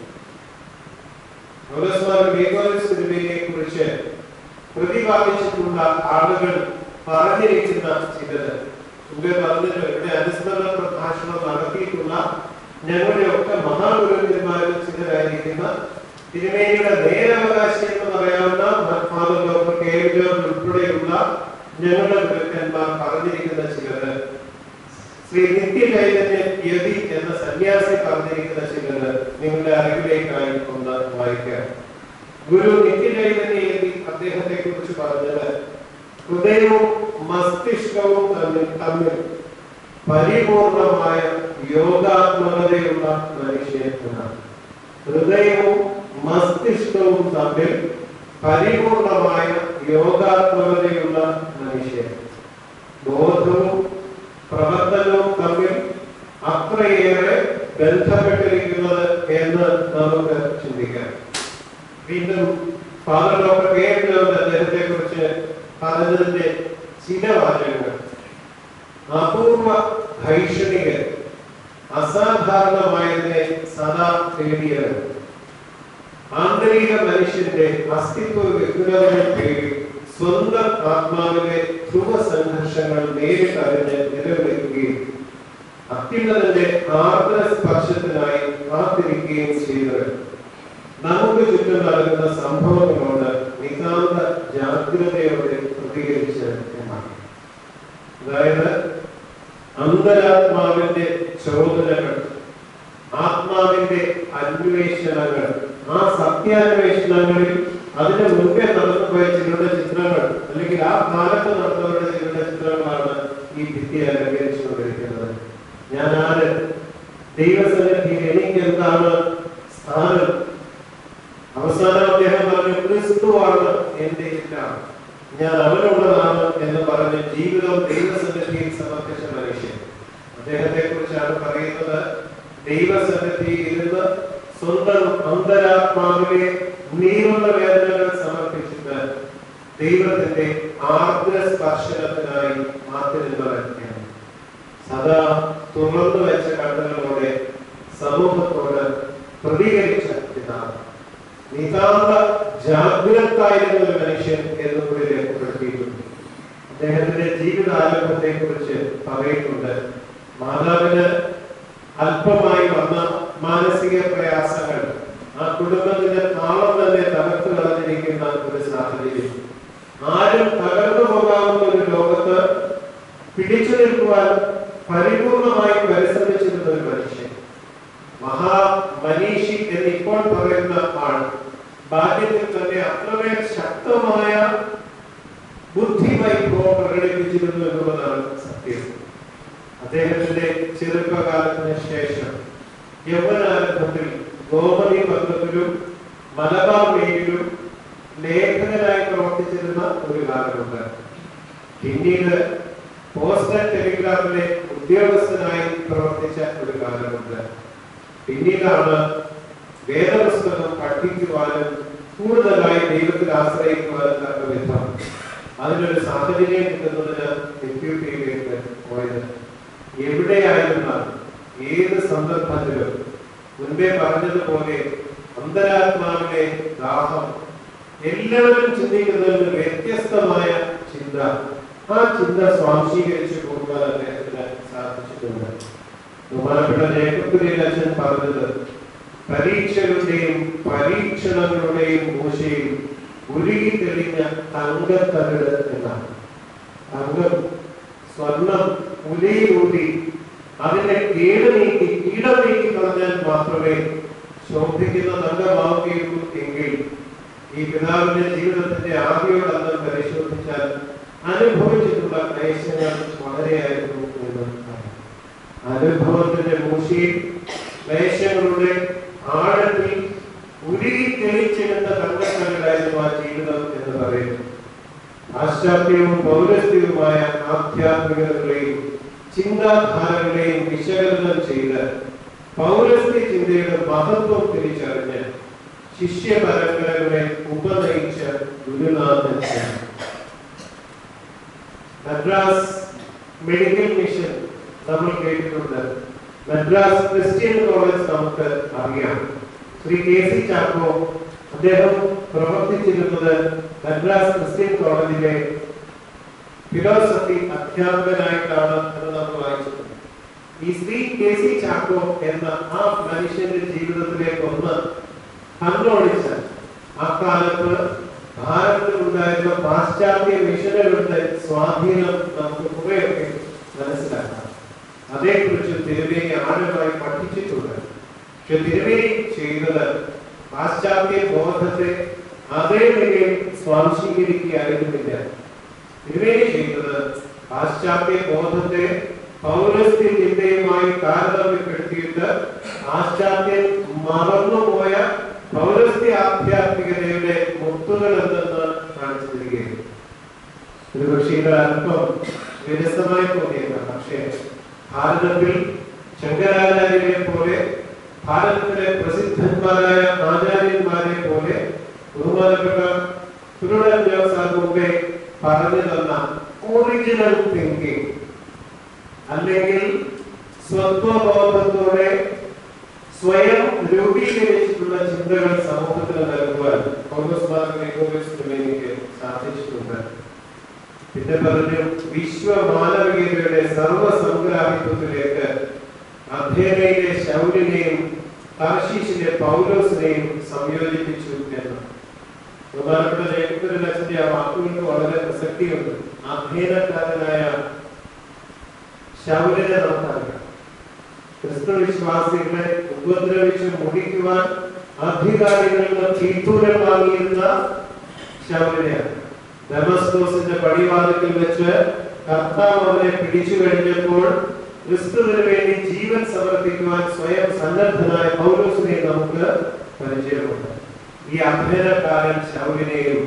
സിനിമയെ കുറിച്ച് പ്രതിപാദിച്ചിട്ടുള്ള ആളുകൾ പറഞ്ഞിരിക്കുന്ന ചിലത് മുമ്പേ പറഞ്ഞല്ലോ ഇവിടെ അനുസ്മരണ പ്രഭാഷണം നടത്തിയിട്ടുള്ള ഞങ്ങളുടെ ഒക്കെ മഹാഗുരുക്കന്മാരിൽ ചിലരായിരിക്കുന്ന തിരുമേനിയുടെ നേരവകാശി എന്ന് പറയാവുന്ന father doctor K M George ഉൾപ്പെടെയുള്ള ഞങ്ങളുടെ ഗുരുക്കന്മാർ പറഞ്ഞിരിക്കുന്ന ചിലത് ശ്രീ നിത്യചൈതന്യ യതി എന്ന സന്യാസി പറഞ്ഞിരിക്കുന്ന ചിലത് നിങ്ങളുടെ അറിവിലേക്കായി ഒന്ന് വായിക്കാം ഗുരു നിത്യചൈതന്യ യതി അദ്ദേഹത്തെ കുറിച്ച് പറഞ്ഞത് ഹൃദയവും മസ്തിഷ്കവും തമ്മിൽ തമ്മിൽ പരിപൂർണമായ യോഗാത്മകതയുള്ള മനുഷ്യൻ എന്നാണ് ഹൃദയവും മസ്തിഷ്കവും തമ്മിൽ പരിപൂർണമായ യോഗാത്മകതയുള്ള മനുഷ്യൻ ബോധവും പ്രവർത്തനവും തമ്മിൽ അത്രയേറെ ബന്ധപ്പെട്ടിരിക്കുന്നത് എന്ന് നമുക്ക് ചിന്തിക്കാം വീണ്ടും father doctor K M George അദ്ദേഹത്തെ കുറിച്ച് പറഞ്ഞതിന്റെ ചില വാചകങ്ങൾ അപൂർവ ഭൈഷണികൻ അസാധാരണമായതിനെ സദാ തേടിയത് ആന്തരിക മനുഷ്യന്റെ അസ്തിത്വ വ്യക്തിഗതങ്ങൾ തേടി സ്വന്തം ആത്മാവിലെ ധ്രുവ സംഘർഷങ്ങൾ നേരിട്ടറിഞ്ഞ് നിലവിളിക്കുകയും അത്യുന്നതന്റെ ആർദ്ര സ്പർശത്തിനായി കാത്തിരിക്കുകയും ചെയ്തത് നമുക്ക് ചുറ്റും നടക്കുന്ന സംഭവങ്ങളോട് നിതാന്ത ജാഗ്രതയോടെ പ്രതികരിച്ച് എന്നാണ് അതായത് അന്തരാത്മാവിന്റെ ചോദനകൾ ആത്മാവിന്റെ അന്വേഷണങ്ങൾ ആ സത്യാന്വേഷണങ്ങളിൽ അതിന് മുൻപേ നടന്നുപോയ ചിലരുടെ ചിത്രങ്ങൾ അല്ലെങ്കിൽ ആ കാലത്ത് നടന്നവരുടെ ചിലരുടെ ചിത്രങ്ങളാണ് ഈ ഭിത്തി അലങ്കരിച്ചുകൊണ്ടിരിക്കുന്നത് ഞാൻ ആര് ദൈവസന്നിധിയിൽ എനിക്ക് എന്താണ് സ്ഥാനം അവസാനം അദ്ദേഹം പറഞ്ഞു ക്രിസ്തുവാണ് എന്റെ എല്ലാം ഞാൻ അവനുള്ളതാണ് എന്ന് പറഞ്ഞ് ജീവിതം ദൈവസന്നിധിയിൽ സമർപ്പിച്ച മനുഷ്യൻ അദ്ദേഹത്തെ കുറിച്ചാണ് പറയുന്നത് ദൈവസന്നിധിയിൽ ഇരുന്ന് സ്വന്തം അന്തരാത്മാവിലെ നീറുള്ള വേദനകൾ സമർപ്പിച്ചിട്ട് ദൈവത്തിന്റെ ആർദ്ര സ്പർശനത്തിനായി കാത്തിരുന്ന വ്യക്തിയാണ് സദാ തുറന്നു വെച്ച കണ്ണുകളോടെ സമൂഹത്തോട് പ്രതികരിച്ച പിതാവ് നിതാന്ത ജാഗ്രതായിരുന്ന ഒരു മനുഷ്യൻ എന്ന് കൂടി രേഖപ്പെടുത്തിയിട്ടുണ്ട് അദ്ദേഹത്തിന്റെ ജീവിതാരംഭത്തെ കുറിച്ച് പറയുന്നുണ്ട് മാതാവിന് അല്പമായി വന്ന മാനസിക പ്രയാസങ്ങൾ ആ കുടുംബത്തിന്റെ താളം തന്നെ തകർത്തു കളഞ്ഞിരിക്കുന്ന ഒരു സാഹചര്യം ആരും തകർന്നു പോകാവുന്ന ഒരു ലോകത്ത് പിടിച്ചു നിൽക്കുവാൻ പരിപൂർണമായി പരിശ്രമിച്ചിരുന്ന ഒരു മനുഷ്യൻ മഹാ മനീഷി എന്ന് ഇപ്പോൾ പറയുന്ന ആൾ ബാല്യത്തിൽ തന്നെ അത്രമേൽ ശക്തമായ ബുദ്ധി വൈഭവം പ്രകടിപ്പിച്ചിരുന്നു എന്നുള്ളതാണ് സത്യം അദ്ദേഹത്തിന്റെ ചെറുപ്പകാലത്തിന് ശേഷം യൗവനാരംഭത്തിൽ ഗോമതി പത്രത്തിലും മലബാർ മേഖലും ലേഖകനായി പ്രവർത്തിച്ചിരുന്ന ഒരു കാലമുണ്ട് പിന്നീട് പോസ്റ്റൽ ടെലിഗ്രാമിലെ ഉദ്യോഗസ്ഥനായി പ്രവർത്തിച്ച ഒരു കാലമുണ്ട് പിന്നീടാണ് വേദപുസ്തകം പഠിക്കുവാനും കൂടുതലായി ദൈവത്തിൽ ആശ്രയിക്കുവാനും തക്ക വിധം അതിനൊരു സാഹചര്യം കിട്ടുന്നതിന് എത്യോപ്യയിലേക്ക് പോയത് എവിടെയായിരുന്നാലും ഏത് സന്ദർഭത്തിലും മുൻപേ പറഞ്ഞതുപോലെ അന്തരാത്മാവിലെ ദാഹം എല്ലാവരും ചിന്തിക്കുന്നതിൽ നിന്ന് വ്യത്യസ്തമായ ചിന്ത ആ ചിന്ത സ്വാംശീകരിച്ചു പോകുവാൻ അദ്ദേഹത്തിന് സാധിച്ചിട്ടുണ്ട് ബഹുമാനപ്പെട്ട ജേക്കബ് അച്ഛൻ പറഞ്ഞത് പരീക്ഷകളുടെയും പരീക്ഷണങ്ങളുടെയും മൂശയിൽ ഉരുകി തെളിഞ്ഞ തങ്കത്തകിട് എന്നാണ് തങ്കം സ്വർണം ഉലയിലൂടി അതിനെ കേട് നീക്കി കീടം നീക്കി കളഞ്ഞാൽ മാത്രമേ ശോഭിക്കുന്ന തങ്കമാവുകയുള്ളൂ എങ്കിൽ ഈ പിതാവിന്റെ ജീവിതത്തിന്റെ ആദ്യോടന്തം പരിശോധിച്ചാൽ അനുഭവിച്ചിട്ടുള്ള ക്ലേശങ്ങൾ വളരെയായിരുന്നു എന്ന് കാണാം. അനുഭവത്തിന്റെ മൂശിയിൽ ക്ലേശങ്ങളുടെ ആഴത്തിൽ ഉരുകി തെളിച്ചെടുത്ത തങ്കക്കല്ലായിരുന്നു ആ ജീവിതം എന്ന് പറയുന്നു പാശ്ചാത്യവും പൗരസ്ത്യവുമായ ആധ്യാത്മികതകളെയും ചിന്താധാരകളെയും വിശകലനം ചെയ്ത് പൗരസ്ത്യ ചിന്തയുടെ മഹത്വം തിരിച്ചറിഞ്ഞ് ശിഷ്യ പരമ്പരകളെ ഉപനയിച്ച ഗുരുനാഥൻ മദ്രാസ് മെഡിക്കൽ മിഷൻ നമ്മൾ കേട്ടിട്ടുണ്ട് മദ്രാസ് ക്രിസ്ത്യൻ കോളേജ് നമുക്ക് അറിയാം ശ്രീ കെ സി ചാക്കോ അദ്ദേഹം പ്രവർത്തിച്ചിരുന്നത് മദ്രാസ് ക്രിസ്ത്യൻ കോളേജിലെ ഫിലോസഫി അധ്യാപകനായിട്ടാണ് എന്ന് നമ്മൾ വായിച്ചിട്ടുണ്ട് ഈ ശ്രീ കെ സി ചാക്കോ എന്ന ആ മനുഷ്യന്റെ ജീവിതത്തിലേക്ക് ഒന്ന് കണ്ണോടിച്ച അക്കാലത്ത് ഭാരതത്തിൽ ഉണ്ടായിരുന്ന പാശ്ചാത്യ മിഷനുകളുടെ സ്വാധീനം നമുക്ക് കുറെയൊക്കെ മനസ്സിലാക്കാം അതേക്കുറിച്ച് തിരുവേനി ആഴമായി പഠിച്ചിട്ടുണ്ട് പക്ഷെ തിരുവേനി ചെയ്തത് പാശ്ചാത്യ ബോധത്തെ അതേ നിലയിൽ സ്വാംശീകരിക്കുകയായിരുന്നില്ല തിരുവേനി ചെയ്തത് പാശ്ചാത്യ ബോധത്തെ പൗരസ്ത്യ ചിന്തയുമായി താരതമ്യപ്പെടുത്തിയിട്ട് പാശ്ചാത്യം മറന്നുപോയ പൗരസ്ത്യ ആധ്യാത്മികതയുടെ മുത്തുകൾ എന്തെന്ന് കാണിച്ചു തരികയാണ് ഒരു പക്ഷേ ഇത് അല്പം വ്യത്യസ്തമായി തോന്നിയേക്കാം പക്ഷേ ഭാരതത്തിൽ ശങ്കരാചാര്യരെ പോലെ ഭാരതത്തിലെ പ്രസിദ്ധന്മാരായ ആചാര്യന്മാരെ പോലെ ബഹുമാനപ്പെട്ട തിരുവനന്തപുരം സാർ മുമ്പേ പറഞ്ഞു തന്ന ഒറിജിനൽ തിങ്കിങ് അല്ലെങ്കിൽ സ്വത്വബോധത്തോടെ സ്വയം രൂപീകരിച്ചിട്ടുള്ള ചിന്തകൾ സമൂഹത്തിന് നൽകുവാൻ കോൺഗ്രസ് മാർഗം സാധിച്ചിട്ടുണ്ട് പിന്നെ പറഞ്ഞു വിശ്വമാനവികതയുടെ സർവസംഗ്രാമിത്വത്തിലേക്ക് അധേനയിലെ ശൗര്യനെയും താർശീഷിലെ പൗലോസിനെയും സംയോജിപ്പിച്ചു എന്ന് ബഹുമാനപ്പെട്ട ജയകുമാരൻ അച്ഛന്റെ ആ വാക്കുകൾക്ക് വളരെ പ്രസക്തിയുണ്ട് അധേനക്കാരനായ ശൗര്യനെ നമുക്കറിയാം ക്രിസ്തു വിശ്വാസികളെ ഉപദ്രവിച്ച് മുടിക്കുവാൻ അധികാരികളിൽ നിന്ന് തീത്തൂരം വാങ്ങിയിരുന്ന ശൗര്യനെയാണ് ഡെമസ്കോസിന്റെ പടിവാതിക്കൽ വെച്ച് കർത്താവ് അവനെ പിടിച്ചു കഴിഞ്ഞപ്പോൾ ക്രിസ്തുവിന് വേണ്ടി ജീവൻ സമർപ്പിക്കുവാൻ സ്വയം സന്നദ്ധനായ പൗലോസിനെ നമുക്ക് പരിചയമുണ്ട് ഈ അഭ്യനക്കാരൻ ശൗര്യനെയും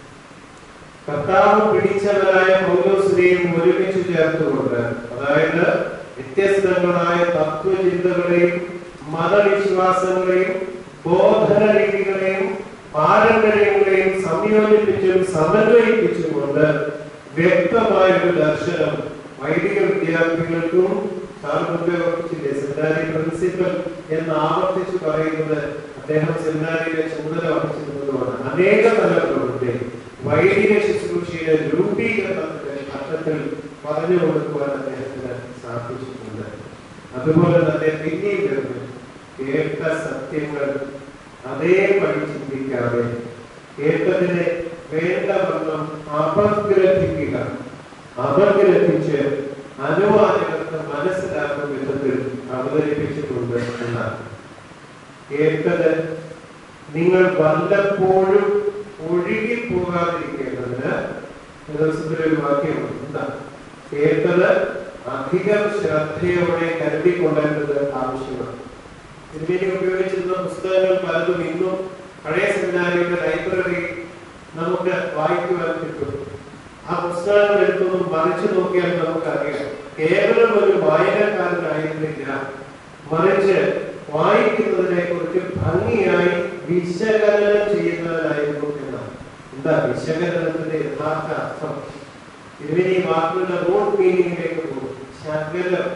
കർത്താവ് പിടിച്ചവരായ പൗലോസിനെയും ഒരുമിച്ച് ചേർത്തുകൊണ്ട് അതായത് വ്യത്യസ്തങ്ങളായ തത്വചിന്തകളെയും മതവിശ്വാസങ്ങളെയും ബോധന രീതികളെയും പാരമ്പര്യങ്ങളെയും സംയോജിപ്പിച്ചും സമന്വയിപ്പിച്ചുകൊണ്ട് വ്യക്തമായ ഒരു ദർശനം വൈദിക വിദ്യാർത്ഥികൾക്കും സാർവത്രികത്തിലെ സെമിനാരി പ്രിൻസിപ്പൽ എന്ന് ആവർത്തിച്ച് പറയുന്നത് അദ്ദേഹം സെമിനാരിയിലെ ചുമതല വഹിച്ചിരുന്നതുമാണ് അനേക തലങ്ങളുണ്ട് വൈദിക ശുശ്രൂഷയുടെ രൂപീകരണത്തിന്റെ ഘട്ടത്തിൽ പറഞ്ഞു കൊടുക്കുവാൻ അദ്ദേഹത്തിന് സാധിച്ചിട്ടുണ്ട് അതുപോലെ തന്നെ പിന്നീട് കേട്ട സത്യങ്ങൾ അതേപടി ചിന്തിക്കാതെ കേട്ടതിനെ വേണ്ടവണ്ണം അപഗ്രഥിക്കുക അപഗ്രഥിച്ച് അനുവാദകർക്ക് മനസ്സിലാക്കും വിധത്തിൽ അവതരിപ്പിച്ചിട്ടുണ്ട് എന്നാണ് കേട്ടത് നിങ്ങൾ വല്ലപ്പോഴും ഒഴുകി പോകാതിരിക്കേണ്ടതിന് ദിവസത്തിൽ ഒരു വാക്യമുണ്ട് എന്താ കേട്ടത് അധികം ശ്രദ്ധയോടെ കരുതിക്കൊള്ളേണ്ടത് ആവശ്യമാണ് ഇതിനുവേണ്ടി ഉപയോഗിച്ചിരുന്ന പുസ്തകങ്ങൾ പലതും ഇന്നും പഴയ സെമിനാരിയുടെ ലൈബ്രറി നമുക്ക് വായിക്കുവാൻ കിട്ടും ആ പുസ്തകങ്ങൾ എടുത്തൊന്നും മറിച്ചു നോക്കിയാൽ നമുക്കറിയാം കേവലം ഒരു വായനക്കാരനായിരുന്നില്ല മറിച്ച് വായിക്കുന്നതിനെ കുറിച്ച് ഭംഗിയായി വിശകലനം ചെയ്യുന്നവരായിരുന്നു എന്നാണ് എന്താ വിശകലനത്തിന്റെ യഥാർത്ഥ അർത്ഥം ഇതിന് ഈ വാക്കുകളുടെ റൂട്ട് മീനിങ്ങിലേക്ക് പോകും ശകലം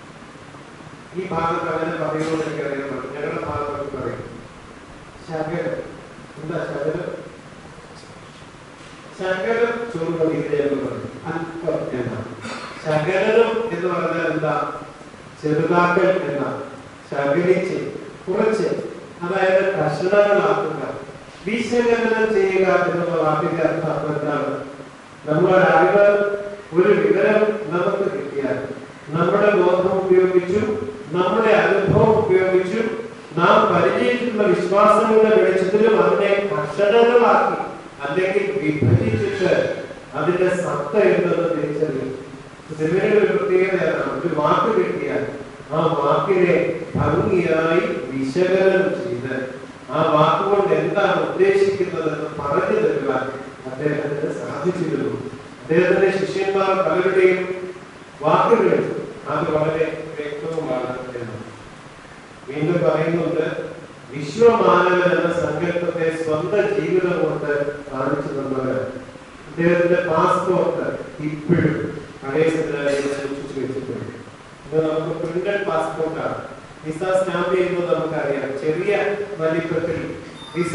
ഈ ഭാഗത്ത് അങ്ങനെ പറയുമെന്ന് എനിക്കറിയാൻ ഞങ്ങളുടെ ഭാഗത്തൊക്കെ പറയും ശകലം എന്താ ശകലം ശകലം ചോറുമതി എന്ന് പറയും അല്പം എന്നാണ് ശകലനം എന്ന് പറഞ്ഞാൽ എന്താ ചെറുതാക്കൽ എന്നാണ് ശകലിച്ച് കുറച്ച് അതായത് കഷണങ്ങളാക്കുക വിശകലനം ചെയ്യുക എന്നുള്ള വാക്കിന്റെ അർത്ഥം എന്താണ് നമ്മുടെ അറിവ് ഒരു വിവരം നമുക്ക് കിട്ടിയാൽ നമ്മുടെ ബോധം ഉപയോഗിച്ചും നമ്മുടെ അനുഭവം ഉപയോഗിച്ചും നാം പരിചയിച്ചിട്ടുള്ള വിശ്വാസങ്ങളുടെ വെളിച്ചത്തിലും അതിനെ കഷണങ്ങളാക്കി അല്ലെങ്കിൽ വിഭജിച്ചിട്ട് അതിന്റെ സത്ത എന്തെന്ന് തിരിച്ചറിയും സിനിമയുടെ ഒരു പ്രത്യേകതയാണ് ഒരു വാക്ക് കിട്ടിയാൽ ആ വാക്കിനെ ഭംഗിയായി വിശകലനം ചെയ്ത് ആ വാക്കുകൊണ്ട് എന്താണ് ഉദ്ദേശിക്കുന്നതെന്ന് പറഞ്ഞു തരുവാൻ അദ്ദേഹത്തിന് സാധിച്ചിരുന്നു അദ്ദേഹത്തിന്റെ ശിഷ്യന്മാർ പലരുടെയും വാക്കുകൾ അത് വളരെ വ്യക്തവുമാണ് എന്ന് വീണ്ടും പറയുന്നുണ്ട് വിശ്വമാനവൻ എന്ന സങ്കല്പത്തെ സ്വന്തം ജീവിതം കൊണ്ട് കാണിച്ചു തന്നത് അദ്ദേഹത്തിന്റെ പാസ്പോർട്ട് ഇപ്പോഴും പഴയ സെമിനാരിയിൽ സൂക്ഷിച്ചു വെച്ചിട്ടുണ്ട് ഇത് നമുക്ക് പ്രിന്റഡ് പാസ്പോർട്ടാണ് വിസ സ്റ്റാമ്പ് ചെയ്യുമ്പോൾ നമുക്കറിയാം ചെറിയ വലിപ്പത്തിൽ വിസ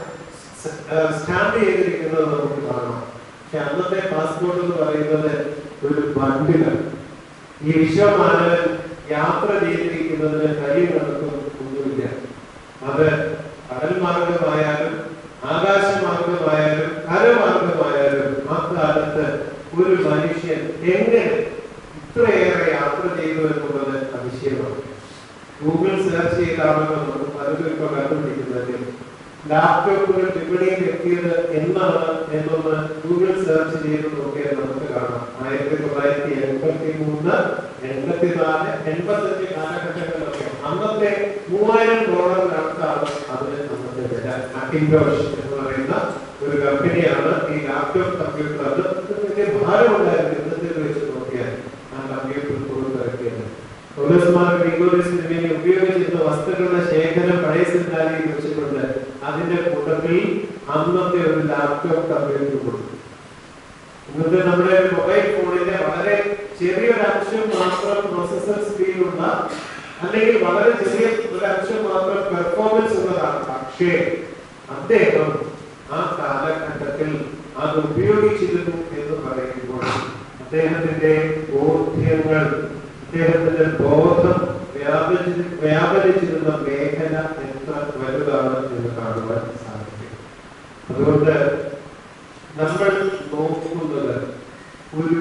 സ്റ്റാമ്പ് ചെയ്തിരിക്കുന്നത് നമുക്ക് കാണാം പക്ഷെ അന്നത്തെ പാസ്പോർട്ട് എന്ന് പറയുന്നത് ഒരു ബണ്ടിലാണ് ഈ വിശ്വമാനവൻ യാത്ര ചെയ്തിരിക്കുന്നതിന് കഴിയും കണക്കും ഒന്നുമില്ല അത് കടൽ മാർഗമായാലും ആകാശമാർഗമായാലും കരമാർഗമായാലും ആ കാലത്ത് ഒരു മനുഷ്യൻ എങ്ങനെ ഇത്രയേറെ യാത്ര ചെയ്തു എന്നുള്ളത് അതിശയമാണ് ഗൂഗിൾ സെർച്ച് ചെയ്താണല്ലോ നമുക്ക് പലരും ഇപ്പൊ കണ്ടുപിടിക്കുന്നത് ലാപ്ടോപ്പുകൾ വിപണിയിൽ എത്തിയത് എന്നാണ് എന്നൊന്ന് ഗൂഗിൾ സെർച്ച് ചെയ്ത് നോക്കിയാൽ നമുക്ക് കാണാം ആയിരത്തി തൊള്ളായിരത്തി എൺപത്തി മൂന്ന് എൺപത്തി നാല് എൺപത്തഞ്ച് കാലഘട്ടങ്ങളിലൊക്കെ അന്നത്തെ മൂവായിരം ഡോളറിനടുത്താണ് അതിന് അന്നത്തെ വില അക്കിൻഡോഷ് എന്ന് പറയുന്ന ഒരു കമ്പനിയാണ് ഈ ലാപ്ടോപ്പ് കമ്പ്യൂട്ടർ അത് വലിയ ഭാരമുണ്ടായിരുന്നു ഇന്നത്തെ വെച്ച് നോക്കിയാൽ ആ കമ്പ്യൂട്ടർ പുറത്തിറക്കിയത് പോലീസുമാർക്ക് ഇംഗ്ലീഷിന് വേണ്ടി ഉപയോഗിച്ചിരുന്ന വസ്തുക്കളുടെ ശേഖരം പഴയ സിദ്ധാന്തയിൽ വെച്ചിട്ടുണ്ട് അതിന്റെ കൂട്ടത്തിൽ അന്നത്തെ ഒരു ലാപ്ടോപ്പ് കമ്പ്യൂട്ടർ കൊടുത്തു ഇന്നത്തെ നമ്മുടെ മൊബൈൽ ഫോണിന്റെ വളരെ ചെറിയൊരു അംശം മാത്രം പ്രോസസർ സ്പീഡുള്ള അല്ലെങ്കിൽ വളരെ ചെറിയ ഒരു അംശം മാത്രം പെർഫോമൻസ് ഉള്ളതാണ് പക്ഷേ അദ്ദേഹം ആ കാലഘട്ടത്തിൽ അത് ഉപയോഗിച്ചിരുന്നു എന്ന് പറയുമ്പോൾ അദ്ദേഹത്തിന്റെ ബോധ്യങ്ങൾ അദ്ദേഹത്തിന്റെ ബോധം വ്യാപരി വ്യാപരിച്ചിരുന്ന മേഖല എത്ര വലുതാണ് എന്ന് കാണുവാൻ സാധിക്കും അതുകൊണ്ട് നമ്മൾ നോക്കുന്നത് ഒരു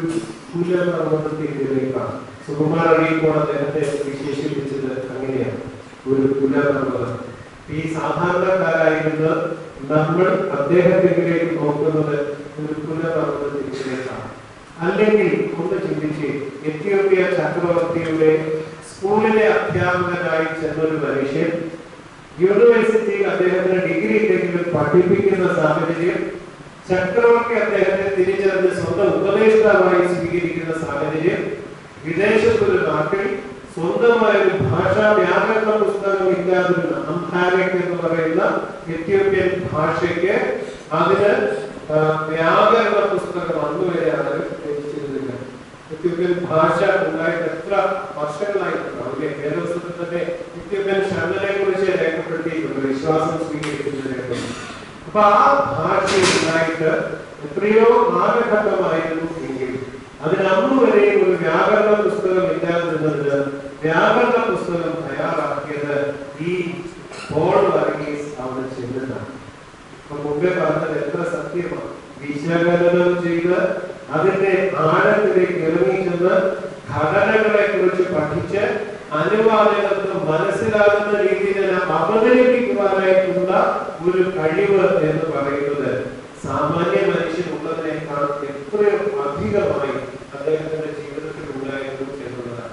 കുലപർവ്വതത്തിലേക്കാണ് സുകുമാർ അഴീപ്പോൾ അദ്ദേഹത്തെ വിശേഷിപ്പിച്ചത് അങ്ങനെയാണ് ഒരു കുലപർവ്വതം ഈ സാധാരണക്കാരായിരുന്ന നമ്മൾ അദ്ദേഹത്തിലേക്ക് നോക്കുന്നത് ഒരു കുലപർവ്വതത്തിലേക്കാണ് അല്ലെങ്കിൽ ഒന്ന് ചിന്തിച്ച് എത്യോപ്യ ചക്രവർത്തിയുടെ സ്കൂളിലെ അധ്യാപകനായി ചെന്നൊരു മനുഷ്യൻ യൂണിവേഴ്സിറ്റിയിൽ അദ്ദേഹത്തിന് ഡിഗ്രി ഇല്ലെങ്കിലും പഠിപ്പിക്കുന്ന സാഹചര്യം ചക്രവർത്തി അദ്ദേഹത്തെ തിരിച്ചറിഞ്ഞ് സ്വന്തം ഉപദേഷ്ടാവായി സ്വീകരിക്കുന്ന സാഹചര്യം വിദേശത്തൊരു നാട്ടിൽ സ്വന്തമായ ഒരു ഭാഷാ വ്യാകരണ പുസ്തകം ഇല്ലാതൊരു അംഹാരിക് എന്ന് പറയുന്ന എത്യോപ്യൻ ഭാഷയ്ക്ക് അതിന് ആ, വ്യാകരണ പുസ്തകം അന്നുവരെ ആരും രചിച്ചിരുന്നില്ല എത്യോപ്യൻ ഭാഷ ഉണ്ടായിട്ട് എത്ര വർഷങ്ങളായിട്ടുണ്ടാവും അല്ലെ വേദവസ്തുത്തിൽ തന്നെ എത്യോപ്യൻ ശരണനെ കുറിച്ച് രേഖപ്പെടുത്തിയിട്ടുണ്ട് വിശ്വാസം സ്വീകരിക്കുന്നതിനെ അപ്പൊ ആ ഭാഷ ഉണ്ടായിട്ട് എത്രയോ കാലഘട്ടമായിരുന്നു എങ്കിൽ അതിന് അന്ന് വരെ ഒരു വ്യാകരണ പുസ്തകം ഇല്ലാതിരുന്നതിന് വ്യാകരണ പുസ്തകം തയ്യാറാക്കിയത് ഈ പോൾ വർഗീസ് അവിടെ ചെല്ലുന്നതാണ് അപ്പൊ മുമ്പേ പറഞ്ഞത് എത്ര സത്യമാണ് വിശകലനം ചെയ്ത് അതിന്റെ ആഴത്തിലേക്ക് ഇറങ്ങി ചെന്ന് ഘടനകളെ കുറിച്ച് പഠിച്ച് അനുവാദങ്ങൾക്ക് മനസ്സിലാകുന്ന രീതിയിൽ അതിനെ അവതരിപ്പിക്കുവാനായിട്ടുള്ള ഒരു കഴിവ് എന്ന് പറയുന്നത് സാമാന്യ മനുഷ്യനുള്ളതിനേക്കാൾ എത്രയോ അധികമായി അദ്ദേഹത്തിന്റെ ജീവിതത്തിൽ ഉണ്ടായിരുന്നു എന്നുള്ളതാണ്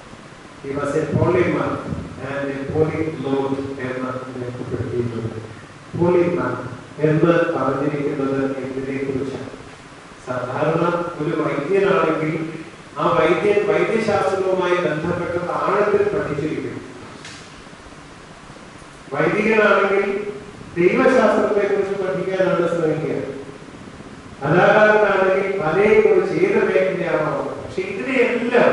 He was a polymath and a polyglot എന്ന് രേഖപ്പെടുത്തിയിട്ടുണ്ട് പോളിമാത്ത് എന്ന് പറഞ്ഞിരിക്കുന്നത് എന്തിനെ കുറിച്ചാണ് സാധാരണ ഒരു വൈദ്യനാണെങ്കിൽ ആ വൈദ്യൻ വൈദ്യശാസ്ത്രവുമായി ബന്ധപ്പെട്ട ആഴത്തിൽ പഠിച്ചിരിക്കും വൈദികനാണെങ്കിൽ ദൈവശാസ്ത്രത്തെ കുറിച്ച് പഠിക്കാനാണ് ശ്രമിക്കുക കലാകാരനാണെങ്കിൽ കലയെ കുറിച്ച് ഏത് മേഖലയാണോ പക്ഷെ ഇതിനെയെല്ലാം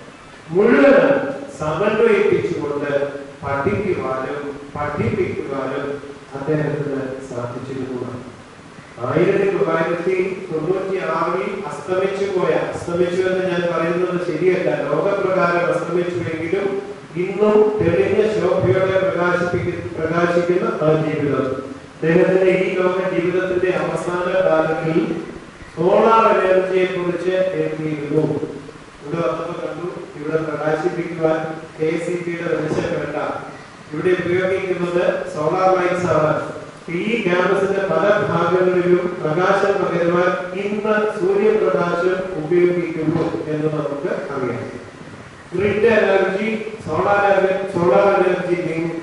മുഴുവൻ സമന്വയിപ്പിച്ചുകൊണ്ട് പഠിക്കുവാനും പഠിപ്പിക്കുവാനും അദ്ദേഹത്തിന് സാധിച്ചിരുന്നു ആയിരത്തി തൊള്ളായിരത്തി തൊണ്ണൂറ്റി ആറിൽ അസ്തമിച്ചു പോയ അസ്തമിച്ചു എന്ന് ഞാൻ പറയുന്നത് ശരിയല്ല ലോകപ്രകാരം അസ്തമിച്ചുവെങ്കിലും ഇന്നും തെളിഞ്ഞ ശോഭയോടെ പ്രകാശിപ്പിക്കുന്ന പ്രകാശിക്കുന്ന ആ ജീവിതം അദ്ദേഹത്തിന്റെ ഈ ലോക ജീവിതത്തിന്റെ അവസാന കാലത്തിൽ സോളാർ എനർജിയെ കുറിച്ച് എത്തിയിരുന്നു ഇവിടെ വന്നപ്പോൾ കണ്ടു ഇവിടെ പ്രകാശിപ്പിക്കുവാൻ കെ സി പിയുടെ വെളിച്ചം വേണ്ട ഇവിടെ ഉപയോഗിക്കുന്നത് സോളാർ ലൈറ്റ്സ് ആണ് ഈ ക്യാമ്പസിന്റെ പല ഭാഗങ്ങളിലും പ്രകാശം പകരുവാൻ ഇന്ന് സൂര്യപ്രകാശം ഉപയോഗിക്കുന്നു എന്ന് നമുക്ക് അറിയാം grid energy solar solar energy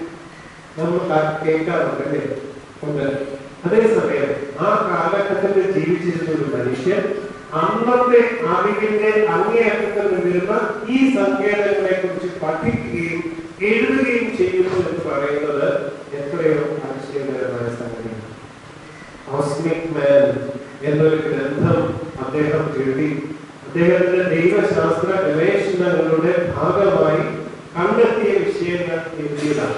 നമ്മൾ കേൾക്കാറുണ്ട് അല്ലേ ഉണ്ട് അതേസമയം ആ കാലഘട്ടത്തിൽ ജീവിച്ചിരുന്ന ഒരു മനുഷ്യൻ അന്നത്തെ അറിവിന്റെ അങ്ങേയറ്റത്തിൽ നിന്നിരുന്ന ഈ സങ്കേതങ്ങളെ കുറിച്ച് പഠിക്കുകയും എഴുതുകയും ചെയ്യുന്നു എന്ന് പറയുന്നത് എത്രയോ അതിശയകരമായ സംഗതിയാണ് കോസ്മിക് മാൻ എന്നൊരു ഗ്രന്ഥം അദ്ദേഹം എഴുതി അദ്ദേഹത്തിന്റെ ദൈവശാസ്ത്ര ഗവേഷണങ്ങളുടെ ഭാഗമായി കണ്ടെത്തിയ വിഷയങ്ങൾ എഴുതിയതാണ്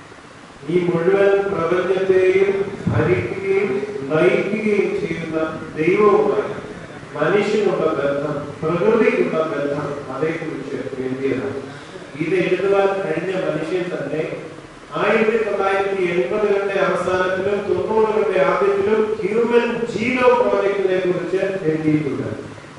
ഈ മുഴുവൻ പ്രപഞ്ചത്തെയും ഭരിക്കുകയും നയിക്കുകയും ചെയ്യുന്ന ദൈവവുമായി മനുഷ്യനുള്ള ബന്ധം പ്രകൃതിക്കുള്ള ബന്ധം അതേക്കുറിച്ച് എഴുതിയതാണ് ഇത് എഴുതുവാൻ കഴിഞ്ഞ മനുഷ്യൻ തന്നെ ആയിരത്തി തൊള്ളായിരത്തി എൺപതുകളുടെ അവസാനത്തിലും തൊണ്ണൂറുകളുടെ ആദ്യത്തിലും ഹ്യൂമൻ ജീനോ പ്രോജക്റ്റിനെ കുറിച്ച് എഴുതിയിട്ടുണ്ട്